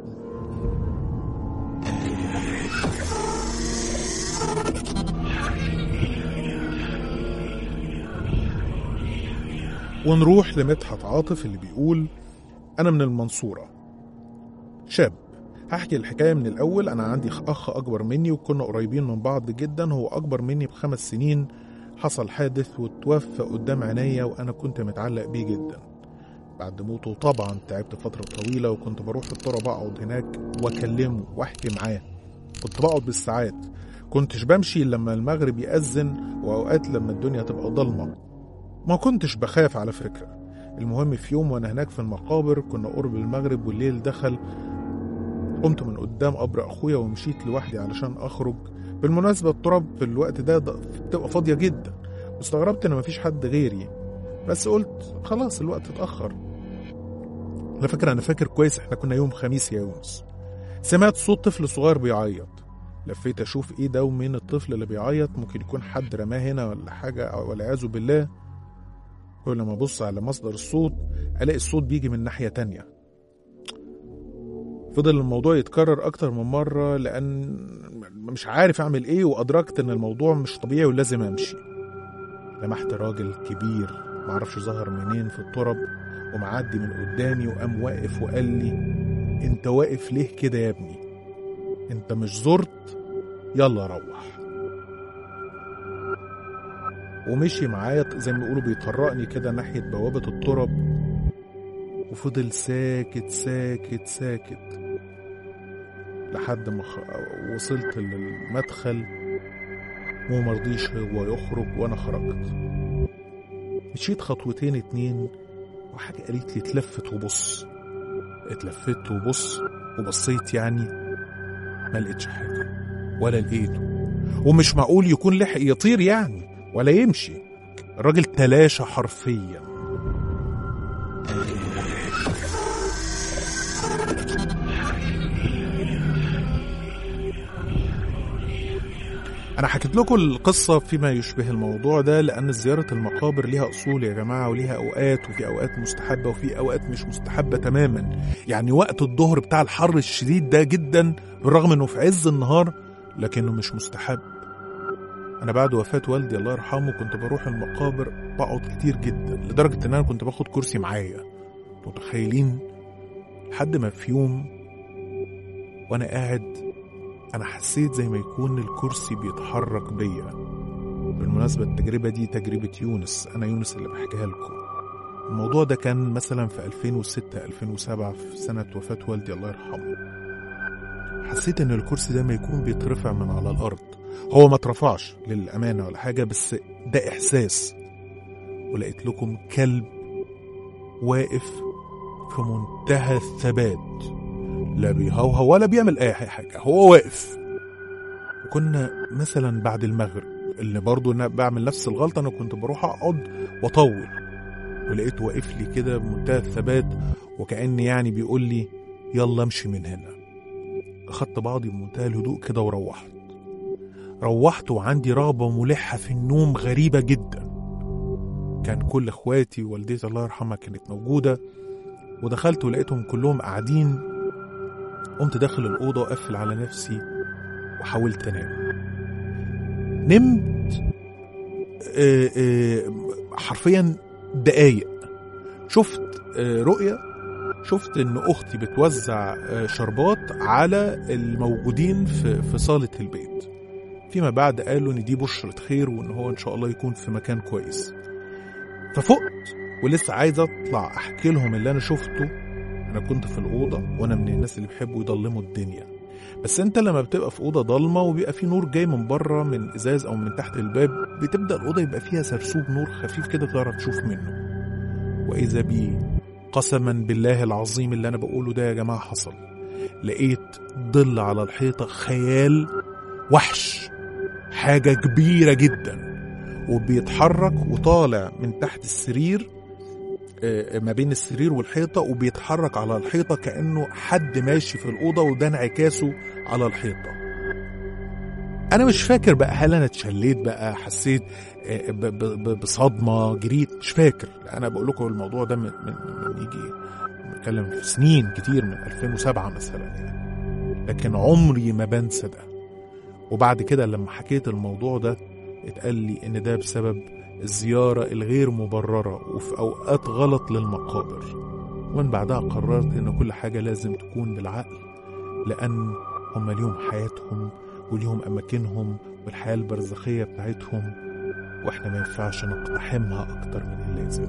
ونروح لمدحت عاطف اللي بيقول أنا من المنصورة شاب هحكي الحكاية من الأول أنا عندي أخ أكبر مني وكنا قريبين من بعض جدا هو أكبر مني بخمس سنين حصل حادث وتوفى قدام عينيا وأنا كنت متعلق بيه جدا بعد موته طبعا تعبت فترة طويلة وكنت بروح التراب أقعد هناك وأكلمه وأحكي معاه كنت بقعد بالساعات كنتش بمشي لما المغرب يأذن وأوقات لما الدنيا تبقى ضلمة ما كنتش بخاف على فكرة المهم في يوم وانا هناك في المقابر كنا قرب المغرب والليل دخل قمت من قدام قبر اخويا ومشيت لوحدي علشان اخرج بالمناسبة التراب في الوقت ده ده بتبقى فاضية جدا واستغربت ان مفيش حد غيري بس قلت خلاص الوقت اتأخر على فكرة انا فاكر كويس احنا كنا يوم خميس يا يونس سمعت صوت طفل صغير بيعيط لفيت اشوف ايه ده ومين الطفل اللي بيعيط ممكن يكون حد رماه هنا ولا حاجة أو والعياذ بالله كل ما ابص على مصدر الصوت الاقي الصوت بيجي من ناحية تانية فضل الموضوع يتكرر اكتر من مرة لان مش عارف اعمل ايه وادركت ان الموضوع مش طبيعي ولازم امشي لمحت راجل كبير معرفش ظهر منين في الترب ومعدي من قدامي وقام واقف وقال لي انت واقف ليه كده يا ابني انت مش زرت يلا روح ومشي معايا زي ما بيقولوا بيطرقني كده ناحية بوابة الترب وفضل ساكت ساكت ساكت لحد ما خ... وصلت للمدخل ومرضيش هو يخرج وانا خرجت مشيت خطوتين اتنين وحاجة قالت لي اتلفت وبص اتلفت وبص وبصيت يعني ما لقيتش حاجة ولا لقيته ومش معقول يكون لحق يطير يعني ولا يمشي الراجل تلاشى حرفيا انا حكيت لكم القصه فيما يشبه الموضوع ده لان زياره المقابر ليها اصول يا جماعه وليها اوقات وفي اوقات مستحبه وفي اوقات مش مستحبه تماما يعني وقت الظهر بتاع الحر الشديد ده جدا بالرغم انه في عز النهار لكنه مش مستحب انا بعد وفاه والدي الله يرحمه كنت بروح المقابر بقعد كتير جدا لدرجه ان انا كنت باخد كرسي معايا متخيلين لحد ما في يوم وانا قاعد انا حسيت زي ما يكون الكرسي بيتحرك بيا بالمناسبة التجربة دي تجربة يونس أنا يونس اللي بحكيها لكم الموضوع ده كان مثلا في 2006 2007 في سنة وفاة والدي الله يرحمه حسيت ان الكرسي ده ما يكون بيترفع من على الارض هو ما اترفعش للامانه ولا حاجه بس ده احساس ولقيت لكم كلب واقف في منتهى الثبات لا بيهوهو ولا بيعمل اي حاجه هو واقف وكنا مثلا بعد المغرب اللي برضه انا بعمل نفس الغلطه انا كنت بروح اقعد واطول ولقيته واقف لي كده بمنتهى الثبات وكأن يعني بيقول لي يلا امشي من هنا أخدت بعضي بمنتهى الهدوء كده وروحت روحت وعندي رغبة ملحة في النوم غريبة جدا كان كل اخواتي ووالدتي الله يرحمها كانت موجودة ودخلت ولقيتهم كلهم قاعدين قمت داخل الأوضة وقفل على نفسي وحاولت أنام نمت آه، آه، حرفيا دقايق شفت آه، رؤية شفت ان اختي بتوزع آه، شربات على الموجودين في في صاله البيت فيما بعد قالوا ان دي بشرة خير وان هو ان شاء الله يكون في مكان كويس ففقت ولسه عايز اطلع احكي لهم اللي انا شفته انا كنت في الاوضه وانا من الناس اللي بيحبوا يضلموا الدنيا بس انت لما بتبقى في اوضه ضلمه وبيبقى في نور جاي من بره من ازاز او من تحت الباب بتبدا الاوضه يبقى فيها سرسوب نور خفيف كده تعرف تشوف منه واذا بي قسما بالله العظيم اللي انا بقوله ده يا جماعه حصل لقيت ظل على الحيطه خيال وحش حاجه كبيره جدا وبيتحرك وطالع من تحت السرير آه، ما بين السرير والحيطه وبيتحرك على الحيطه كانه حد ماشي في الاوضه وده انعكاسه على الحيطه انا مش فاكر بقى هل انا اتشليت بقى حسيت آه، ب- ب- ب- بصدمه جريت مش فاكر انا بقول لكم الموضوع ده من, من, من يجي بتكلم في سنين كتير من 2007 مثلا يعني لكن عمري ما بنسى ده وبعد كده لما حكيت الموضوع ده اتقال لي ان ده بسبب الزيارة الغير مبررة وفي أوقات غلط للمقابر ومن بعدها قررت إن كل حاجة لازم تكون بالعقل لأن هم ليهم حياتهم وليهم أماكنهم والحياة البرزخية بتاعتهم وإحنا ما ينفعش نقتحمها أكتر من اللازم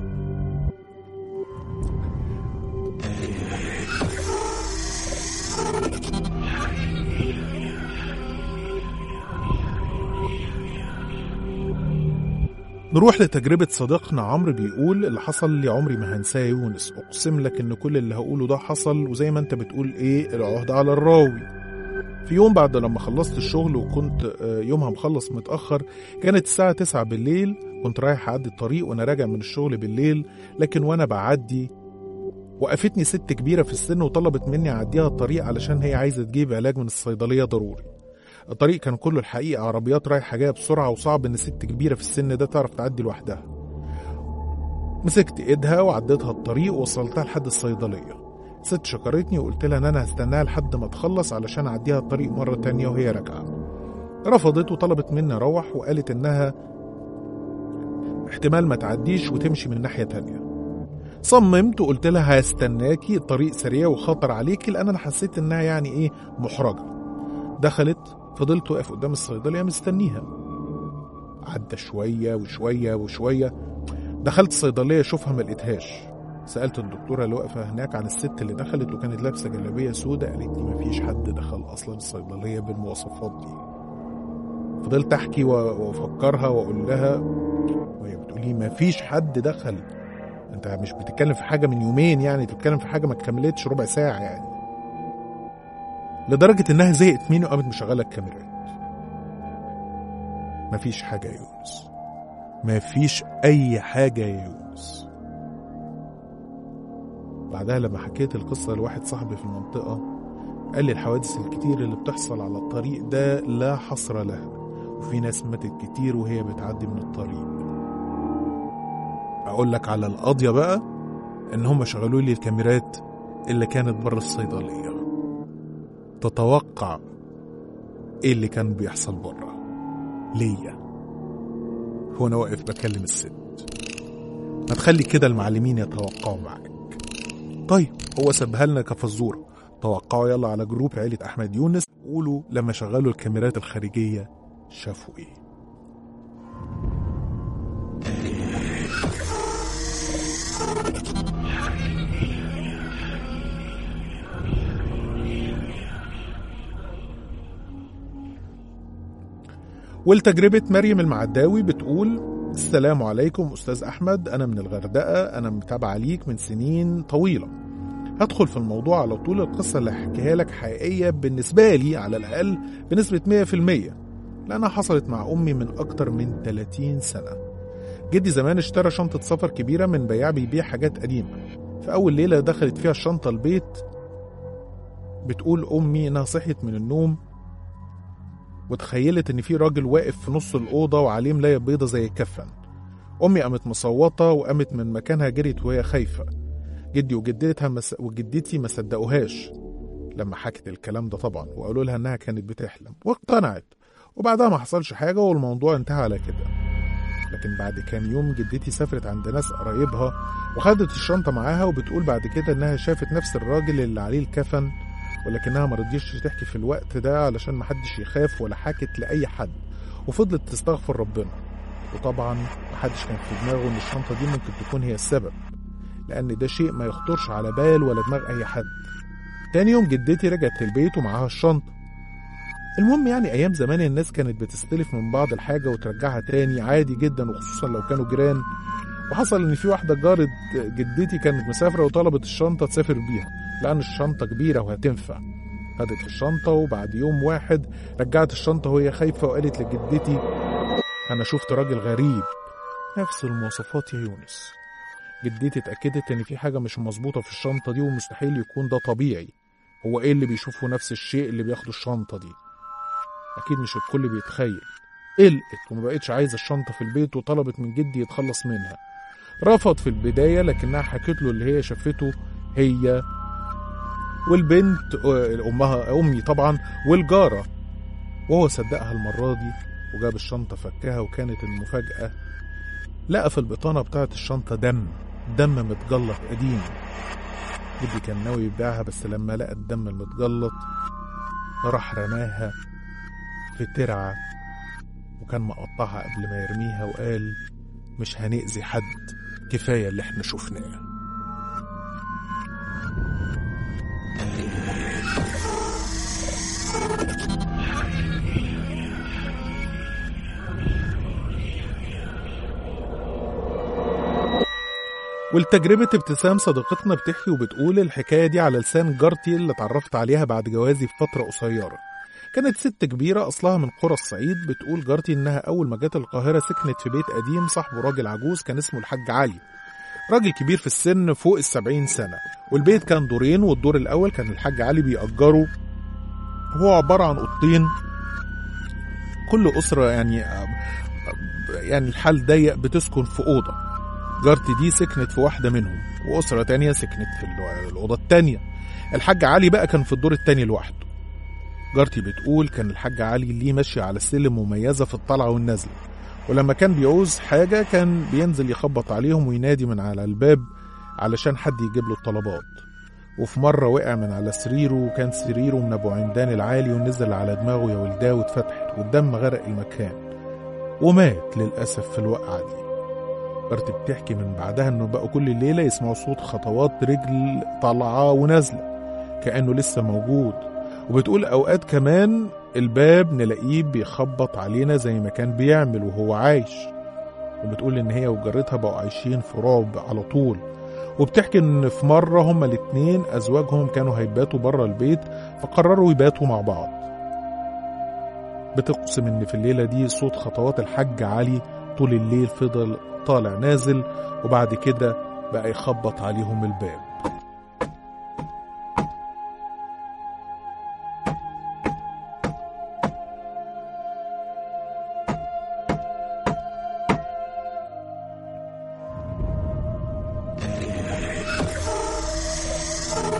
نروح لتجربة صديقنا عمرو بيقول اللي حصل لي عمري ما هنساه يا يونس أقسم لك إن كل اللي هقوله ده حصل وزي ما أنت بتقول إيه العهد على الراوي في يوم بعد لما خلصت الشغل وكنت آه، يومها مخلص متأخر كانت الساعة 9 بالليل كنت رايح أعدي الطريق وأنا راجع من الشغل بالليل لكن وأنا بعدي وقفتني ست كبيرة في السن وطلبت مني أعديها الطريق علشان هي عايزة تجيب علاج من الصيدلية ضروري الطريق كان كله الحقيقة عربيات رايحة جاية بسرعة وصعب إن ست كبيرة في السن ده تعرف تعدي لوحدها مسكت إيدها وعديتها الطريق ووصلتها لحد الصيدلية ست شكرتني وقلت لها إن أنا هستناها لحد ما تخلص علشان أعديها الطريق مرة تانية وهي راجعة رفضت وطلبت مني أروح وقالت إنها احتمال ما تعديش وتمشي من ناحية تانية صممت وقلت لها هستناكي الطريق سريع وخطر عليكي لأن أنا حسيت إنها يعني إيه محرجة دخلت فضلت واقف قدام الصيدلية مستنيها عدى شوية وشوية وشوية دخلت الصيدلية أشوفها ما لقيتهاش سألت الدكتورة اللي واقفة هناك عن الست اللي دخلت وكانت لابسة جلابية سودة قالت لي مفيش حد دخل أصلا الصيدلية بالمواصفات دي فضلت أحكي و- وأفكرها وأقول لها وهي بتقولي مفيش حد دخل أنت مش بتتكلم في حاجة من يومين يعني بتتكلم في حاجة ما كملتش ربع ساعة يعني لدرجة إنها زهقت مني وقامت مشغلة الكاميرات مفيش حاجة يا يونس مفيش أي حاجة يا يونس بعدها لما حكيت القصة لواحد صاحبي في المنطقة قال لي الحوادث الكتير اللي بتحصل على الطريق ده لا حصر لها وفي ناس ماتت كتير وهي بتعدي من الطريق اقول لك على القضية بقى ان هم شغلوا لي الكاميرات اللي كانت بره الصيدلية تتوقع ايه اللي كان بيحصل بره ليا وانا واقف بكلم الست ما تخلي كده المعلمين يتوقعوا معاك طيب هو سابها لنا كفزورة توقعوا يلا على جروب عيلة أحمد يونس قولوا لما شغلوا الكاميرات الخارجية شافوا إيه ولتجربة مريم المعداوي بتقول السلام عليكم أستاذ أحمد أنا من الغردقة أنا متابعة ليك من سنين طويلة هدخل في الموضوع على طول القصة اللي هحكيها لك حقيقية بالنسبة لي على الأقل بنسبة 100% لأنها حصلت مع أمي من أكتر من 30 سنة جدي زمان اشترى شنطة سفر كبيرة من بياع بيبيع حاجات قديمة في أول ليلة دخلت فيها الشنطة البيت بتقول أمي إنها صحيت من النوم وتخيلت إن في راجل واقف في نص الأوضة وعليه ملاية بيضة زي الكفن أمي قامت مصوتة وقامت من مكانها جريت وهي خايفة جدي وجدتها مس... وجدتي ما صدقوهاش لما حكت الكلام ده طبعا وقالوا لها انها كانت بتحلم واقتنعت وبعدها ما حصلش حاجة والموضوع انتهى على كده لكن بعد كام يوم جدتي سافرت عند ناس قرايبها وخدت الشنطة معاها وبتقول بعد كده انها شافت نفس الراجل اللي عليه الكفن ولكنها ما رضيتش تحكي في الوقت ده علشان محدش يخاف ولا حكت لأي حد وفضلت تستغفر ربنا وطبعا محدش كان في دماغه ان الشنطة دي ممكن تكون هي السبب لأن ده شيء ما يخطرش على بال ولا دماغ أي حد تاني يوم جدتي رجعت البيت ومعاها الشنطة المهم يعني أيام زمان الناس كانت بتستلف من بعض الحاجة وترجعها تاني عادي جدا وخصوصا لو كانوا جيران وحصل إن في واحدة جارة جدتي كانت مسافرة وطلبت الشنطة تسافر بيها لأن الشنطة كبيرة وهتنفع خدت الشنطة وبعد يوم واحد رجعت الشنطة وهي خايفة وقالت لجدتي أنا شفت راجل غريب نفس المواصفات يا يونس جدتي اتأكدت إن في حاجة مش مظبوطة في الشنطة دي ومستحيل يكون ده طبيعي هو إيه اللي بيشوفه نفس الشيء اللي بياخده الشنطة دي أكيد مش الكل بيتخيل قلقت وما بقتش عايزة الشنطة في البيت وطلبت من جدي يتخلص منها رفض في البداية لكنها حكت له اللي هي شافته هي والبنت آه، أمها أمي طبعا والجارة وهو صدقها المرة دي وجاب الشنطة فكها وكانت المفاجأة لقى في البطانة بتاعة الشنطة دم دم متجلط قديم جدي كان ناوي يبيعها بس لما لقى الدم المتجلط راح رماها في ترعة وكان مقطعها قبل ما يرميها وقال مش هنأذي حد كفاية اللي احنا شفناه والتجربة ابتسام صديقتنا بتحكي وبتقول الحكاية دي على لسان جارتي اللي اتعرفت عليها بعد جوازي بفترة قصيرة كانت ست كبيرة أصلها من قرى الصعيد بتقول جارتي إنها أول ما جت القاهرة سكنت في بيت قديم صاحبه راجل عجوز كان اسمه الحاج علي راجل كبير في السن فوق السبعين سنة والبيت كان دورين والدور الأول كان الحاج علي بيأجره هو عبارة عن أوضتين كل أسرة يعني يعني الحال ضيق بتسكن في أوضة جارتي دي سكنت في واحدة منهم وأسرة تانية سكنت في الو- الأوضة التانية الحاج علي بقى كان في الدور التاني لوحده جارتي بتقول كان الحاج علي ليه ماشية على السلم مميزة في الطلعة والنزلة ولما كان بيعوز حاجة كان بينزل يخبط عليهم وينادي من على الباب علشان حد يجيب له الطلبات وفي مرة وقع من على سريره وكان سريره من أبو عمدان العالي ونزل على دماغه يا ولداه واتفتحت والدم غرق المكان ومات للأسف في الوقعة دي جارتي بتحكي من بعدها انه بقوا كل ليلة يسمعوا صوت خطوات رجل طالعة ونازلة كأنه لسه موجود وبتقول أوقات كمان الباب نلاقيه بيخبط علينا زي ما كان بيعمل وهو عايش وبتقول إن هي وجارتها بقوا عايشين في رعب على طول وبتحكي إن في مرة هما الاتنين أزواجهم كانوا هيباتوا بره البيت فقرروا يباتوا مع بعض بتقسم إن في الليلة دي صوت خطوات الحاج علي طول الليل فضل طالع نازل وبعد كده بقى يخبط عليهم الباب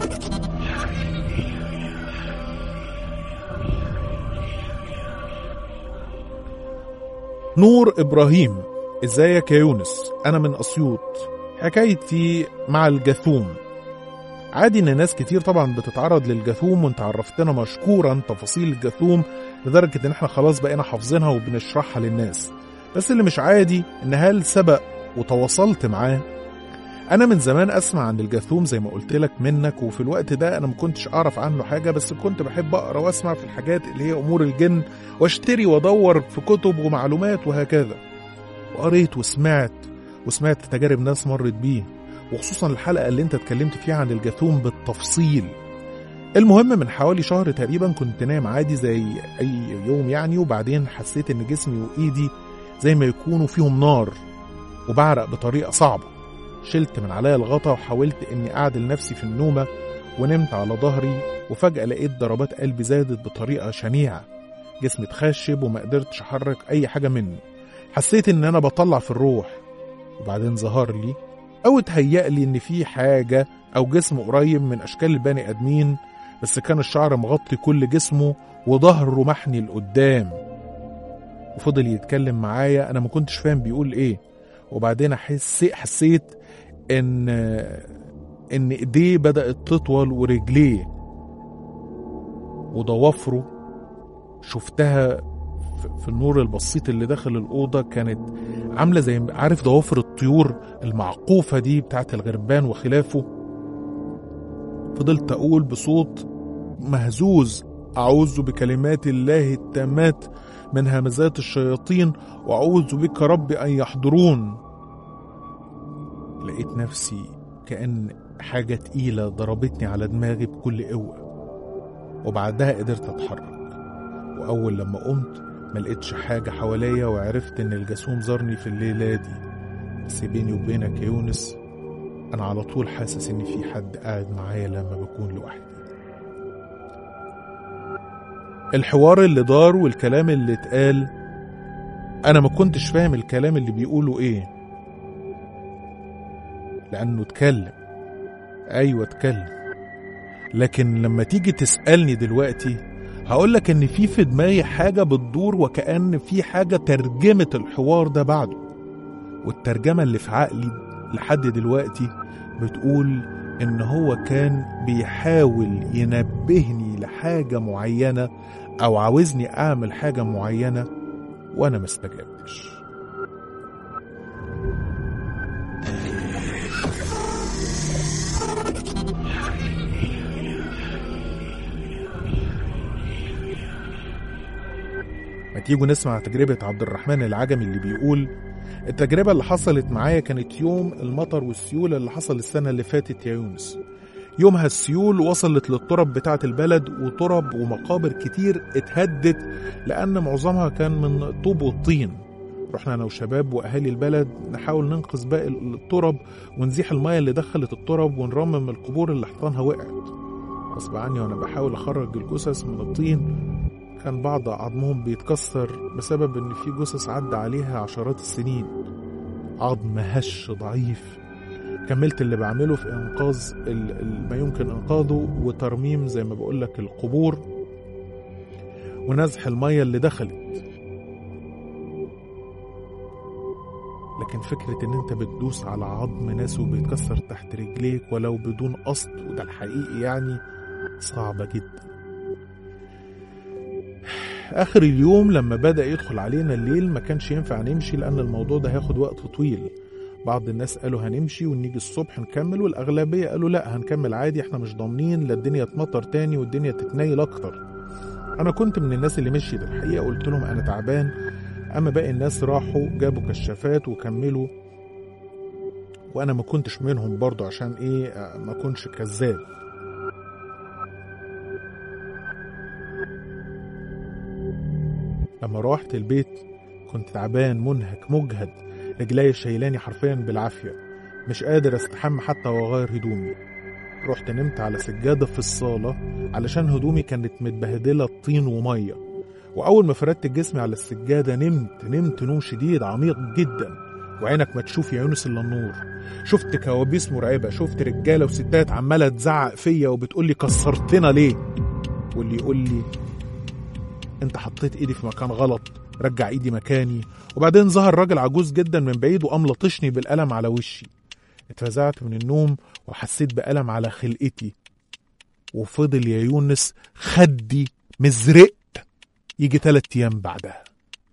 نور إبراهيم ازيك يا يونس أنا من أسيوط حكايتي مع الجاثوم عادي ان ناس كتير طبعا بتتعرض للجاثوم وانت عرفتنا مشكورا تفاصيل الجاثوم لدرجة ان احنا خلاص بقينا حافظينها وبنشرحها للناس بس اللي مش عادي ان هل سبق وتواصلت معاه انا من زمان اسمع عن الجاثوم زي ما قلت لك منك وفي الوقت ده انا ما كنتش اعرف عنه حاجة بس كنت بحب اقرا واسمع في الحاجات اللي هي امور الجن واشتري وادور في كتب ومعلومات وهكذا وقريت وسمعت وسمعت تجارب ناس مرت بيه وخصوصا الحلقة اللي انت اتكلمت فيها عن الجاثوم بالتفصيل المهم من حوالي شهر تقريبا كنت نايم عادي زي اي يوم يعني وبعدين حسيت ان جسمي وايدي زي ما يكونوا فيهم نار وبعرق بطريقة صعبة شلت من عليا الغطا وحاولت اني اعدل نفسي في النومة ونمت على ظهري وفجأة لقيت ضربات قلبي زادت بطريقة شنيعة جسمي اتخشب وما قدرتش احرك اي حاجة منه حسيت ان انا بطلع في الروح وبعدين ظهر لي او اتهيأ لي ان في حاجة او جسم قريب من اشكال البني ادمين بس كان الشعر مغطي كل جسمه وظهره محني لقدام وفضل يتكلم معايا انا ما كنتش فاهم بيقول ايه وبعدين احس حسيت ان ان ايديه بدأت تطول ورجليه وضوافره شفتها في النور البسيط اللي داخل الأوضة كانت عاملة زي عارف ضوافر الطيور المعقوفة دي بتاعت الغربان وخلافه فضلت أقول بصوت مهزوز أعوذ بكلمات الله التامات من همزات الشياطين وأعوذ بك رب أن يحضرون لقيت نفسي كأن حاجة تقيلة ضربتني على دماغي بكل قوة وبعدها قدرت أتحرك وأول لما قمت ما لقيتش حاجة حواليا وعرفت إن الجاسوم زارني في الليلة دي بس بيني وبينك يا يونس أنا على طول حاسس إن في حد قاعد معايا لما بكون لوحدي الحوار اللي دار والكلام اللي اتقال أنا ما كنتش فاهم الكلام اللي بيقوله إيه لأنه اتكلم أيوة اتكلم لكن لما تيجي تسألني دلوقتي هقولك ان في في دماغي حاجة بتدور وكأن في حاجة ترجمت الحوار ده بعده والترجمة اللي في عقلي لحد دلوقتي بتقول ان هو كان بيحاول ينبهني لحاجة معينة او عاوزني اعمل حاجة معينة وانا ما استجبتش ما تيجوا نسمع تجربة عبد الرحمن العجمي اللي بيقول التجربة اللي حصلت معايا كانت يوم المطر والسيول اللي حصل السنة اللي فاتت يا يونس يومها السيول وصلت للترب بتاعة البلد وترب ومقابر كتير اتهدت لأن معظمها كان من الطوب والطين رحنا أنا وشباب وأهالي البلد نحاول ننقذ باقي الترب ونزيح المية اللي دخلت الترب ونرمم القبور اللي حيطانها وقعت غصب عني وأنا بحاول أخرج الجثث من الطين كان بعض عظمهم بيتكسر بسبب ان في جثث عدى عليها عشرات السنين عظم هش ضعيف كملت اللي بعمله في انقاذ ما يمكن انقاذه وترميم زي ما بقولك القبور ونزح المية اللي دخلت لكن فكرة ان انت بتدوس على عظم ناس وبيتكسر تحت رجليك ولو بدون قصد وده الحقيقي يعني صعبة جدا آخر اليوم لما بدأ يدخل علينا الليل ما كانش ينفع نمشي لأن الموضوع ده هياخد وقت طويل بعض الناس قالوا هنمشي ونيجي الصبح نكمل والأغلبية قالوا لا هنكمل عادي احنا مش ضامنين لا الدنيا تمطر تاني والدنيا تتنيل أكتر أنا كنت من الناس اللي مشيت الحقيقة قلت لهم أنا تعبان أما باقي الناس راحوا جابوا كشافات وكملوا وأنا ما كنتش منهم برضو عشان إيه ما كنش كذاب لما روحت البيت كنت تعبان منهك مجهد رجلي شايلاني حرفيا بالعافية مش قادر استحمى حتى واغير هدومي رحت نمت على سجادة في الصالة علشان هدومي كانت متبهدلة طين ومية وأول ما فردت جسمي على السجادة نمت نمت نوم شديد عميق جدا وعينك ما تشوف يا يونس الا النور شفت كوابيس مرعبه شفت رجاله وستات عماله تزعق فيا وبتقول لي كسرتنا ليه واللي يقول لي انت حطيت ايدي في مكان غلط رجع ايدي مكاني وبعدين ظهر راجل عجوز جدا من بعيد وقام لطشني بالقلم على وشي اتفزعت من النوم وحسيت بألم على خلقتي وفضل يا يونس خدي مزرق يجي تلات ايام بعدها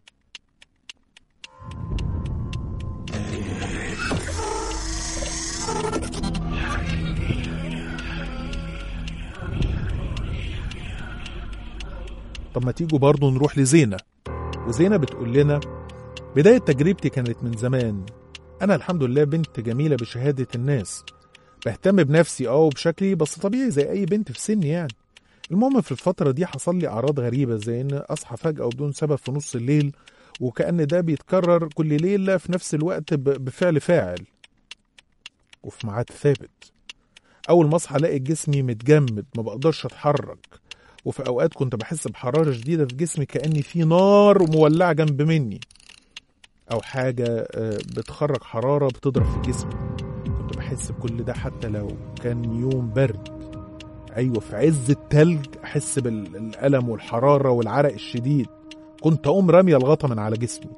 طب ما تيجوا برضه نروح لزينة وزينة بتقول لنا بداية تجربتي كانت من زمان أنا الحمد لله بنت جميلة بشهادة الناس بهتم بنفسي اه وبشكلي بس طبيعي زي أي بنت في سني يعني المهم في الفترة دي حصل لي أعراض غريبة زي إن أصحى فجأة وبدون سبب في نص الليل وكأن ده بيتكرر كل ليلة في نفس الوقت ب- بفعل فاعل وفي ميعاد ثابت أول ما أصحى ألاقي جسمي متجمد ما بقدرش أتحرك وفي أوقات كنت بحس بحرارة شديدة في جسمي كأني في نار مولعة جنب مني أو حاجة آه، بتخرج حرارة بتضرب في جسمي كنت بحس بكل ده حتى لو كان يوم برد أيوة في عز التلج أحس بالألم والحرارة والعرق الشديد كنت أقوم رامية الغطا من على جسمي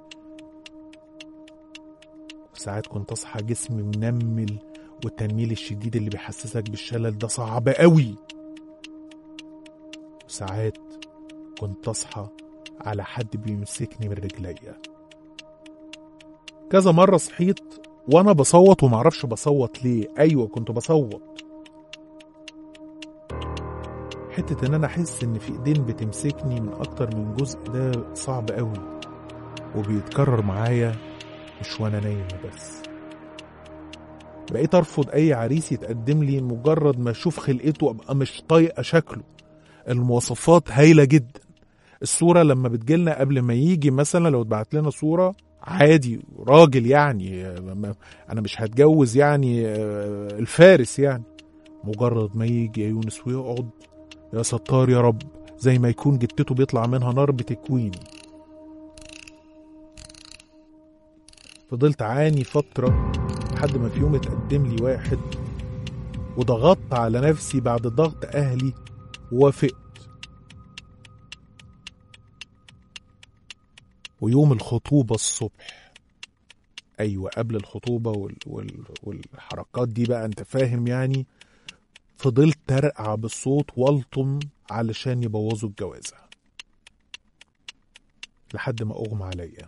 وساعات كنت أصحى جسمي منمل والتنميل الشديد اللي بيحسسك بالشلل ده صعب قوي وساعات كنت أصحى على حد بيمسكني من رجليا كذا مرة صحيت وأنا بصوت ومعرفش بصوت ليه أيوة كنت بصوت حتة إن أنا أحس إن في إيدين بتمسكني من أكتر من جزء ده صعب قوي وبيتكرر معايا مش وأنا نايمة بس بقيت أرفض أي عريس يتقدم لي مجرد ما أشوف خلقته أبقى مش طايقة شكله المواصفات هايلة جدا الصورة لما بتجيلنا قبل ما يجي مثلا لو اتبعت لنا صورة عادي راجل يعني ما- أنا مش هتجوز يعني آه، الفارس يعني مجرد ما يجي يا يونس ويقعد يا ستار يا رب زي ما يكون جتته بيطلع منها نار بتكويني فضلت عاني فترة لحد ما في يوم اتقدم لي واحد وضغطت على نفسي بعد ضغط أهلي ووافقت ويوم الخطوبة الصبح أيوة قبل الخطوبة وال... وال... والحركات دي بقى أنت فاهم يعني فضلت ترقع بالصوت والطم علشان يبوظوا الجوازة لحد ما أغمى عليا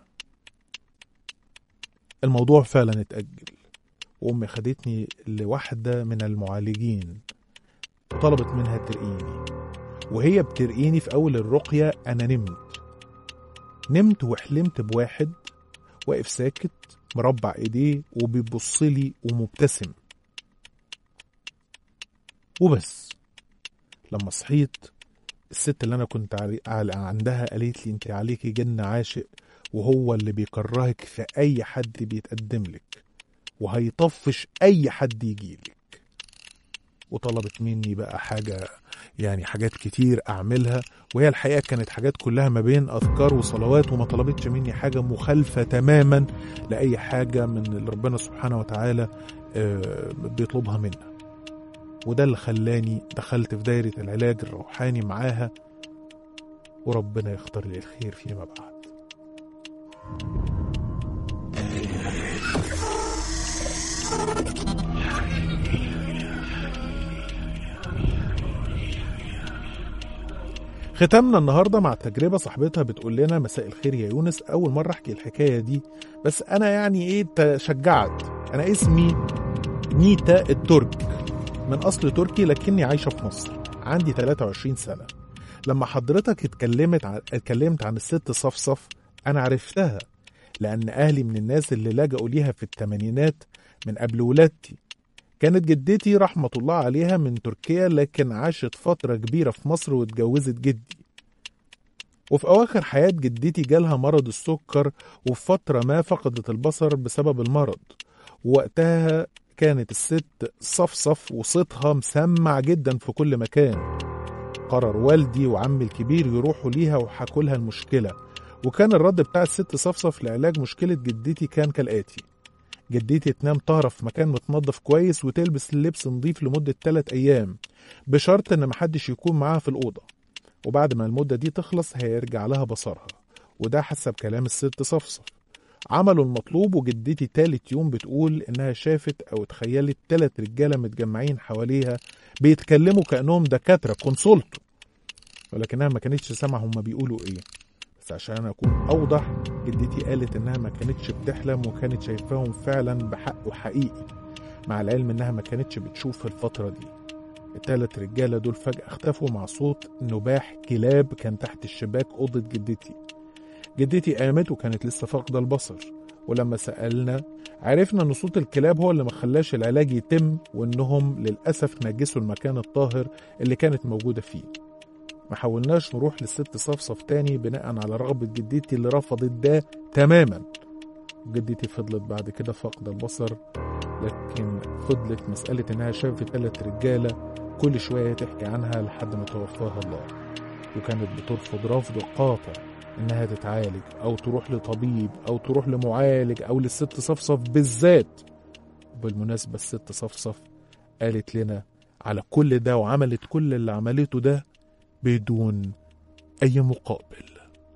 الموضوع فعلا اتأجل وأمي خدتني لواحدة من المعالجين وطلبت منها ترقيني وهي بترقيني في أول الرقية أنا نمت نمت وحلمت بواحد واقف ساكت مربع ايديه وبيبص لي ومبتسم وبس لما صحيت الست اللي انا كنت علي... على- عندها قالت لي انت عليكي جن عاشق وهو اللي بيكرهك في اي حد بيتقدم لك وهيطفش اي حد يجيلك وطلبت مني بقى حاجة يعني حاجات كتير أعملها وهي الحقيقة كانت حاجات كلها ما بين أذكار وصلوات وما طلبتش مني حاجة مخالفة تماما لأي حاجة من اللي ربنا سبحانه وتعالى آه، بيطلبها منا وده اللي خلاني دخلت في دايرة العلاج الروحاني معاها وربنا يختار لي الخير فيما بعد ختمنا النهارده مع تجربه صاحبتها بتقول لنا مساء الخير يا يونس اول مره احكي الحكايه دي بس انا يعني ايه تشجعت انا اسمي نيتا الترك من اصل تركي لكني عايشه في مصر عندي 23 سنه لما حضرتك اتكلمت عن اتكلمت عن الست صفصف انا عرفتها لان اهلي من الناس اللي لجأوا ليها في الثمانينات من قبل ولادتي كانت جدتي رحمة الله عليها من تركيا لكن عاشت فترة كبيرة في مصر واتجوزت جدي وفي أواخر حياة جدتي جالها مرض السكر وفي فترة ما فقدت البصر بسبب المرض ووقتها كانت الست صفصف وصوتها مسمع جدا في كل مكان قرر والدي وعمي الكبير يروحوا ليها وحكوا لها المشكلة وكان الرد بتاع الست صفصف لعلاج مشكلة جدتي كان كالآتي جدتي تنام طاهرة في مكان متنظف كويس وتلبس اللبس نظيف لمدة 3 أيام بشرط إن محدش يكون معاها في الأوضة وبعد ما المدة دي تخلص هيرجع لها بصرها وده حسب كلام الست صفصف عملوا المطلوب وجدتي تالت يوم بتقول إنها شافت أو تخيلت تلات رجالة متجمعين حواليها بيتكلموا كأنهم دكاترة كونسولتو ولكنها ما كانتش سامعة هما بيقولوا إيه بس عشان أكون أوضح جدتي قالت إنها ما كانتش بتحلم وكانت شايفاهم فعلا بحق وحقيقي مع العلم إنها ما كانتش بتشوف الفترة دي التلات رجالة دول فجأة اختفوا مع صوت نباح كلاب كان تحت الشباك أوضة جدتي جدتي قامت وكانت لسه فاقدة البصر ولما سألنا عرفنا إن صوت الكلاب هو اللي ما خلاش العلاج يتم وإنهم للأسف نجسوا المكان الطاهر اللي كانت موجودة فيه ما حاولناش نروح للست صفصف تاني بناء على رغبة جدتي اللي رفضت ده تماما جدتي فضلت بعد كده فاقدة البصر لكن فضلت مسألة إنها شافت تلات رجالة كل شوية تحكي عنها لحد ما توفاها الله وكانت بترفض رفض قاطع إنها تتعالج أو تروح لطبيب أو تروح لمعالج أو للست صفصف بالذات بالمناسبة الست صفصف قالت لنا على كل ده وعملت كل اللي عملته ده بدون أي مقابل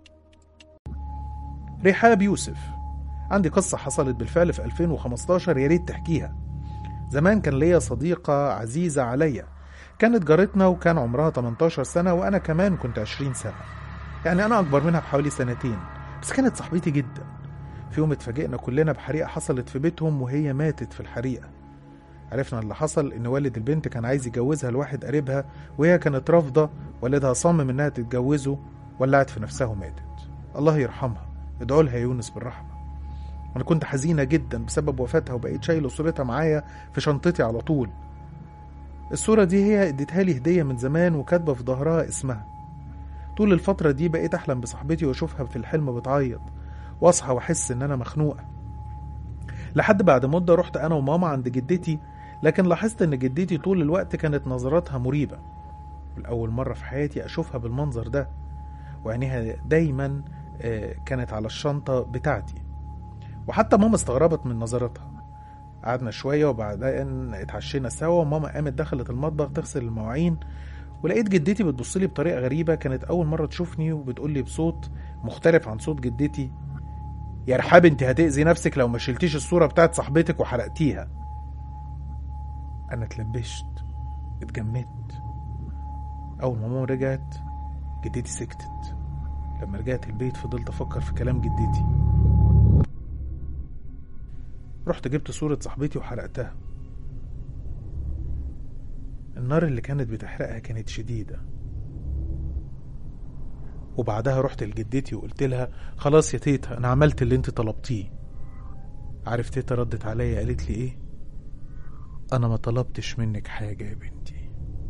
رحاب يوسف عندي قصة حصلت بالفعل في 2015 يا ريت تحكيها زمان كان ليا صديقة عزيزة عليا كانت جارتنا وكان عمرها 18 سنة وأنا كمان كنت 20 سنة يعني أنا أكبر منها بحوالي سنتين بس كانت صاحبتي جدا في يوم اتفاجئنا كلنا بحريقة حصلت في بيتهم وهي ماتت في الحريقة عرفنا اللي حصل إن والد البنت كان عايز يجوزها لواحد قريبها وهي كانت رافضة والدها صمم إنها تتجوزه ولعت في نفسها وماتت الله يرحمها ادعوا لها يا يونس بالرحمة أنا كنت حزينة جدا بسبب وفاتها وبقيت شايل صورتها معايا في شنطتي على طول الصورة دي هي اديتها لي هدية من زمان وكاتبة في ظهرها اسمها طول الفترة دي بقيت أحلم بصاحبتي وأشوفها في الحلم بتعيط وأصحى وأحس إن أنا مخنوقة لحد بعد مدة رحت أنا وماما عند جدتي لكن لاحظت إن جدتي طول الوقت كانت نظراتها مريبة والأول مرة في حياتي أشوفها بالمنظر ده وعينيها دايما آه، كانت على الشنطة بتاعتي وحتى ماما استغربت من نظرتها قعدنا شوية وبعدين اتعشينا سوا وماما قامت دخلت المطبخ تغسل المواعين ولقيت جدتي بتبص لي بطريقة غريبة كانت أول مرة تشوفني وبتقول لي بصوت مختلف عن صوت جدتي يا رحاب انت هتأذي نفسك لو ما شلتيش الصورة بتاعت صاحبتك وحرقتيها أنا اتلبشت اتجمدت أول ما ماما رجعت جدتي سكتت لما رجعت البيت فضلت أفكر في كلام جدتي رحت جبت صورة صاحبتي وحرقتها النار اللي كانت بتحرقها كانت شديدة وبعدها رحت لجدتي وقلت لها خلاص يا تيتا أنا عملت اللي انت طلبتيه عارف تيتا ردت عليا قالت لي ايه أنا ما طلبتش منك حاجة يا بنتي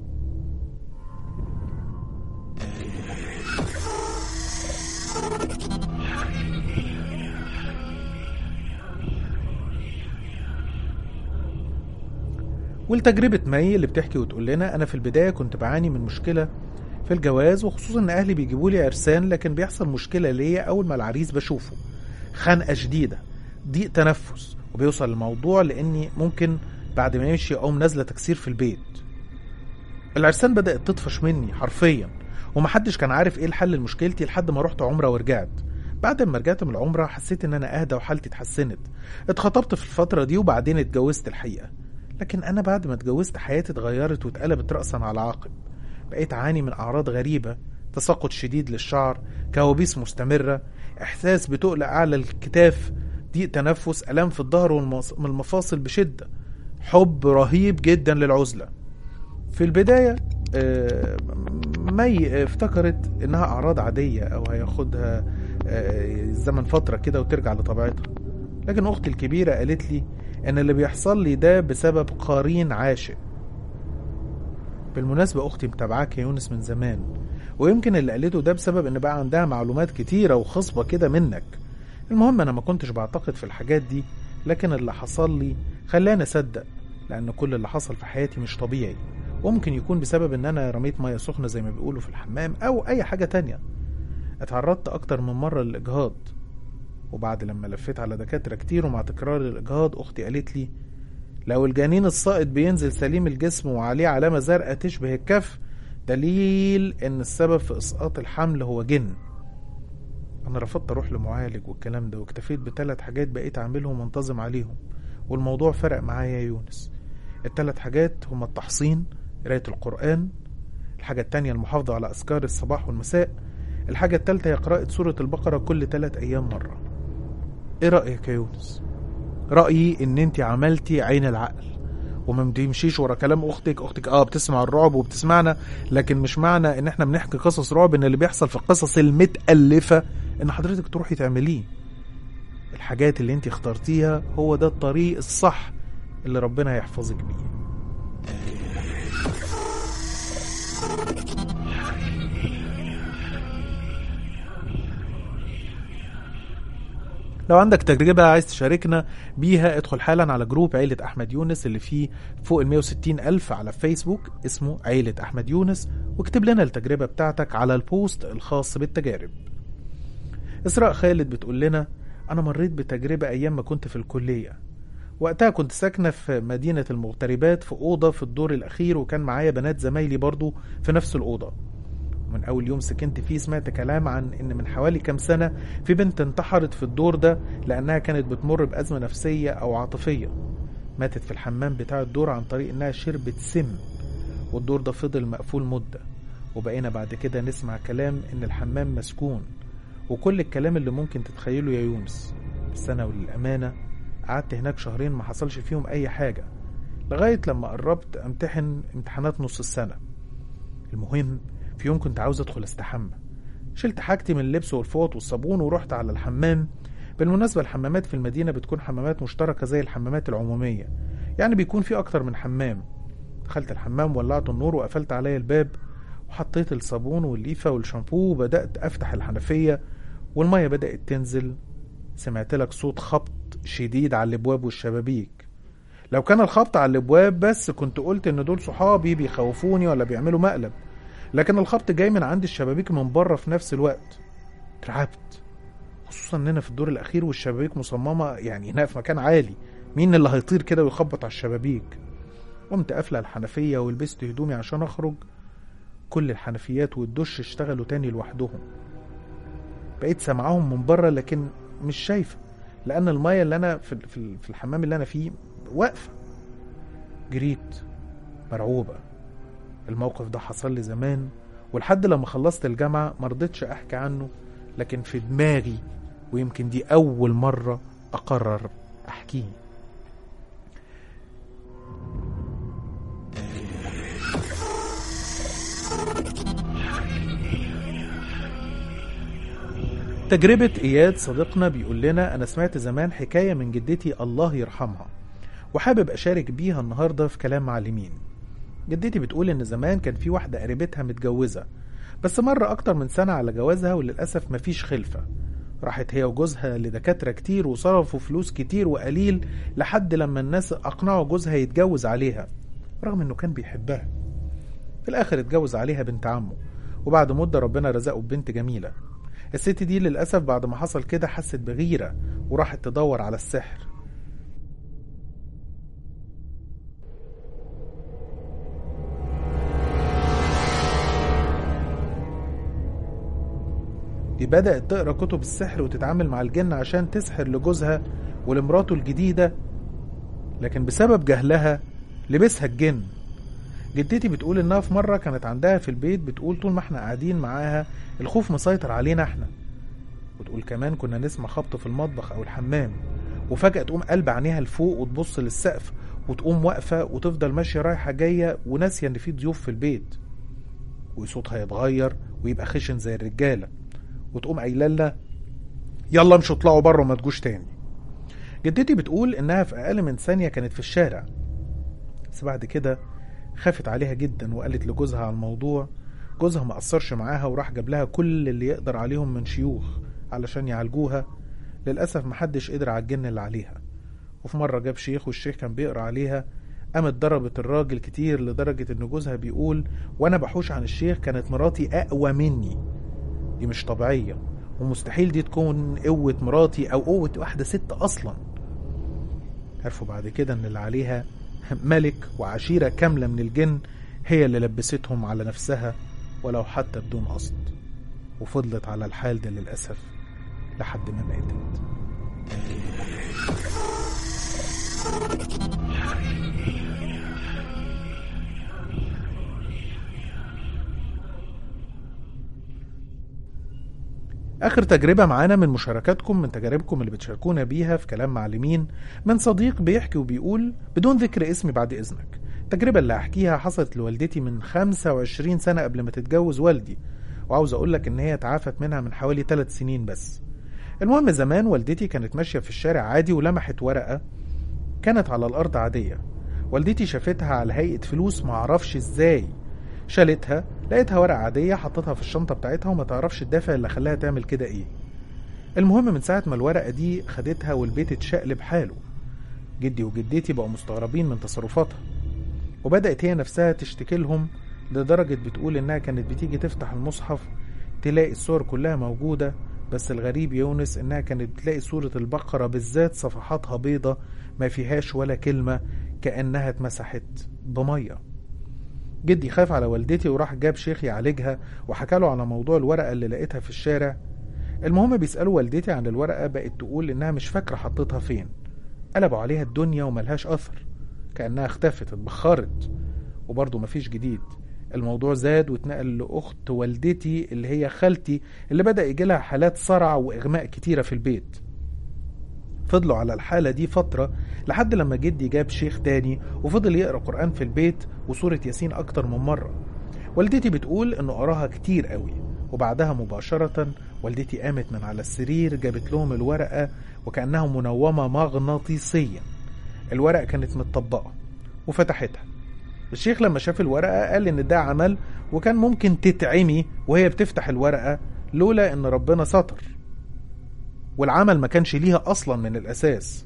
ولتجربة مي اللي بتحكي وتقول لنا أنا في البداية كنت بعاني من مشكلة في الجواز وخصوصا إن أهلي بيجيبوا لي عرسان لكن بيحصل مشكلة ليا أول ما العريس بشوفه خنقة شديدة ضيق تنفس وبيوصل الموضوع لأني ممكن بعد ما يمشي أقوم نازلة تكسير في البيت العرسان بدأت تطفش مني حرفيا ومحدش كان عارف ايه الحل لمشكلتي لحد ما رحت عمرة ورجعت بعد ما رجعت من العمرة حسيت ان انا اهدى وحالتي اتحسنت اتخطبت في الفترة دي وبعدين اتجوزت الحقيقة لكن انا بعد ما اتجوزت حياتي اتغيرت واتقلبت رأسا على عقب بقيت اعاني من اعراض غريبة تساقط شديد للشعر كوابيس مستمرة احساس بتقل اعلى الكتاف ضيق تنفس الام في الظهر والمفاصل بشدة حب رهيب جدا للعزلة في البداية آه، مي افتكرت انها اعراض عادية او هياخدها آه، زمن فترة كده وترجع لطبيعتها لكن اختي الكبيرة قالت لي ان اللي بيحصل لي ده بسبب قرين عاشق بالمناسبة اختي متابعاك يا يونس من زمان ويمكن اللي قالته ده بسبب ان بقى عندها معلومات كتيرة وخصبة كده منك المهم انا ما كنتش بعتقد في الحاجات دي لكن اللي حصل لي خلاني اصدق لان كل اللي حصل في حياتي مش طبيعي وممكن يكون بسبب ان انا رميت ميه سخنه زي ما بيقولوا في الحمام او اي حاجه تانية اتعرضت اكتر من مره للاجهاض وبعد لما لفيت على دكاترة كتير ومع تكرار الإجهاض أختي قالت لي لو الجنين الساقط بينزل سليم الجسم وعليه علامة زرقاء تشبه الكف دليل إن السبب في إسقاط الحمل هو جن أنا رفضت أروح لمعالج والكلام ده واكتفيت بثلاث حاجات بقيت أعملهم وانتظم عليهم والموضوع فرق معايا يا يونس الثلاث حاجات هما التحصين قراية القرآن الحاجة التانية المحافظة على أذكار الصباح والمساء الحاجة التالتة هي قراءة سورة البقرة كل تلات أيام مرة إيه رأيك يا يونس؟ رأيي إن أنت عملتي عين العقل وما بتمشيش ورا كلام أختك أختك آه بتسمع الرعب وبتسمعنا لكن مش معنى إن إحنا بنحكي قصص رعب إن اللي بيحصل في القصص المتألفة إن حضرتك تروحي تعمليه الحاجات اللي أنت اخترتيها هو ده الطريق الصح اللي ربنا هيحفظك بيه لو عندك تجربة عايز تشاركنا بيها ادخل حالا على جروب عيلة أحمد يونس اللي فيه فوق ال 160 ألف على فيسبوك اسمه عيلة أحمد يونس واكتب لنا التجربة بتاعتك على البوست الخاص بالتجارب إسراء خالد بتقول لنا أنا مريت بتجربة أيام ما كنت في الكلية وقتها كنت ساكنة في مدينة المغتربات في أوضة في الدور الأخير وكان معايا بنات زمايلي برضو في نفس الأوضة من أول يوم سكنت فيه سمعت كلام عن إن من حوالي كام سنة في بنت انتحرت في الدور ده لأنها كانت بتمر بأزمة نفسية أو عاطفية ماتت في الحمام بتاع الدور عن طريق إنها شربت سم والدور ده فضل مقفول مدة وبقينا بعد كده نسمع كلام إن الحمام مسكون وكل الكلام اللي ممكن تتخيله يا يونس بس أنا وللأمانة قعدت هناك شهرين ما حصلش فيهم أي حاجة لغاية لما قربت أمتحن امتحانات نص السنة المهم في يوم كنت عاوز أدخل أستحمى شلت حاجتي من اللبس والفوط والصابون ورحت على الحمام بالمناسبة الحمامات في المدينة بتكون حمامات مشتركة زي الحمامات العمومية يعني بيكون في أكتر من حمام دخلت الحمام ولعت النور وقفلت عليا الباب وحطيت الصابون والليفة والشامبو وبدأت أفتح الحنفية والمية بدأت تنزل سمعت لك صوت خبط شديد على الابواب والشبابيك لو كان الخبط على الابواب بس كنت قلت ان دول صحابي بيخوفوني ولا بيعملوا مقلب لكن الخبط جاي من عند الشبابيك من بره في نفس الوقت اترعبت خصوصا اننا في الدور الاخير والشبابيك مصممه يعني هنا في مكان عالي مين اللي هيطير كده ويخبط على الشبابيك قمت قافله الحنفيه ولبست هدومي عشان اخرج كل الحنفيات والدش اشتغلوا تاني لوحدهم بقيت سامعاهم من بره لكن مش شايفه لان المايه اللي انا في في في الحمام اللي انا فيه واقفه جريت مرعوبه الموقف ده حصل لي زمان ولحد لما خلصت الجامعه مرضتش احكي عنه لكن في دماغي ويمكن دي اول مره اقرر احكيه تجربة إياد صديقنا بيقول لنا أنا سمعت زمان حكاية من جدتي الله يرحمها وحابب أشارك بيها النهاردة في كلام معلمين جدتي بتقول إن زمان كان في واحدة قريبتها متجوزة بس مر أكتر من سنة على جوازها وللأسف مفيش خلفة راحت هي وجوزها لدكاترة كتير وصرفوا فلوس كتير وقليل لحد لما الناس أقنعوا جوزها يتجوز عليها رغم إنه كان بيحبها في الآخر اتجوز عليها بنت عمه وبعد مدة ربنا رزقه ببنت جميلة الست دي للأسف بعد ما حصل كده حست بغيرة وراحت تدور على السحر دي بدأت تقرا كتب السحر وتتعامل مع الجن عشان تسحر لجوزها ولمراته الجديدة لكن بسبب جهلها لبسها الجن جدتي بتقول انها في مرة كانت عندها في البيت بتقول طول ما احنا قاعدين معاها الخوف مسيطر علينا احنا وتقول كمان كنا نسمع خبط في المطبخ او الحمام وفجأة تقوم قلب عينيها لفوق وتبص للسقف وتقوم واقفة وتفضل ماشية رايحة جاية وناسية ان في ضيوف في البيت وصوتها يتغير ويبقى خشن زي الرجالة وتقوم قايله لنا يلا امشوا اطلعوا بره وما تجوش تاني جدتي بتقول انها في اقل من ثانية كانت في الشارع بس بعد كده خافت عليها جدا وقالت لجوزها على الموضوع جوزها ما قصرش معاها وراح جاب لها كل اللي يقدر عليهم من شيوخ علشان يعالجوها للأسف محدش قدر على الجن اللي عليها وفي مرة جاب شيخ والشيخ كان بيقرا عليها قامت ضربت الراجل كتير لدرجة إن جوزها بيقول وأنا بحوش عن الشيخ كانت مراتي أقوى مني دي مش طبيعية ومستحيل دي تكون قوة مراتي أو قوة واحدة ست أصلا عرفوا بعد كده إن اللي عليها ملك وعشيرة كاملة من الجن هي اللي لبستهم على نفسها ولو حتى بدون قصد وفضلت على الحال ده للأسف لحد ما ماتت آخر تجربة معانا من مشاركاتكم من تجاربكم اللي بتشاركونا بيها في كلام معلمين من صديق بيحكي وبيقول بدون ذكر اسمي بعد إذنك التجربة اللي هحكيها حصلت لوالدتي من 25 سنة قبل ما تتجوز والدي وعاوز أقول لك إن هي اتعافت منها من حوالي 3 سنين بس المهم زمان والدتي كانت ماشية في الشارع عادي ولمحت ورقة كانت على الأرض عادية والدتي شافتها على هيئة فلوس معرفش ازاي شالتها لقيتها ورقة عادية حطتها في الشنطة بتاعتها وما تعرفش الدافع اللي خلاها تعمل كده ايه المهم من ساعة ما الورقة دي خدتها والبيت اتشقلب حاله جدي وجدتي بقوا مستغربين من تصرفاتها وبدأت هي نفسها تشتكي لهم لدرجة بتقول إنها كانت بتيجي تفتح المصحف تلاقي الصور كلها موجودة بس الغريب يونس إنها كانت بتلاقي سورة البقرة بالذات صفحاتها بيضة ما فيهاش ولا كلمة كأنها اتمسحت بمية جدي خاف على والدتي وراح جاب شيخ يعالجها وحكى له على موضوع الورقة اللي لقيتها في الشارع المهم بيسألوا والدتي عن الورقة بقت تقول إنها مش فاكرة حطيتها فين قلبوا عليها الدنيا وملهاش أثر كأنها اختفت اتبخرت وبرضه مفيش جديد الموضوع زاد واتنقل لأخت والدتي اللي هي خالتي اللي بدأ يجيلها حالات صرع وإغماء كتيرة في البيت فضلوا على الحالة دي فترة لحد لما جدي جاب شيخ تاني وفضل يقرأ قرآن في البيت وسورة ياسين أكتر من مرة والدتي بتقول إنه قراها كتير قوي وبعدها مباشرة والدتي قامت من على السرير جابت لهم الورقة وكأنها منومة مغناطيسيا الورقة كانت متطبقة وفتحتها الشيخ لما شاف الورقة قال إن ده عمل وكان ممكن تتعمي وهي بتفتح الورقة لولا إن ربنا ستر والعمل ما كانش ليها أصلا من الأساس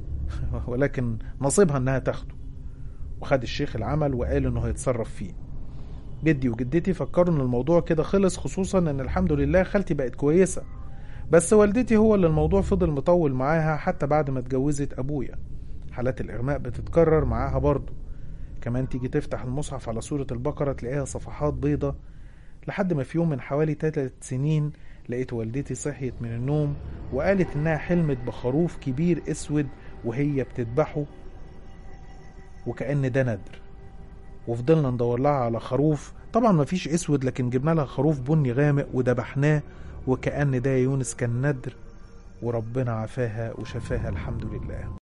ولكن نصيبها إنها تاخده وخد الشيخ العمل وقال إنه هيتصرف فيه جدي وجدتي فكروا إن الموضوع كده خلص خصوصا إن الحمد لله خالتي بقت كويسة بس والدتي هو اللي الموضوع فضل مطول معاها حتى بعد ما اتجوزت أبويا حالات الإغماء بتتكرر معاها برضه كمان تيجي تفتح المصحف على سورة البقرة تلاقيها صفحات بيضة لحد ما في يوم من حوالي تلات سنين لقيت والدتي صحيت من النوم وقالت إنها حلمت بخروف كبير أسود وهي بتذبحه وكأن ده ندر وفضلنا ندور لها على خروف طبعا مفيش اسود لكن جبنا لها خروف بني غامق وذبحناه وكأن ده يونس كان ندر وربنا عافاها وشفاها الحمد لله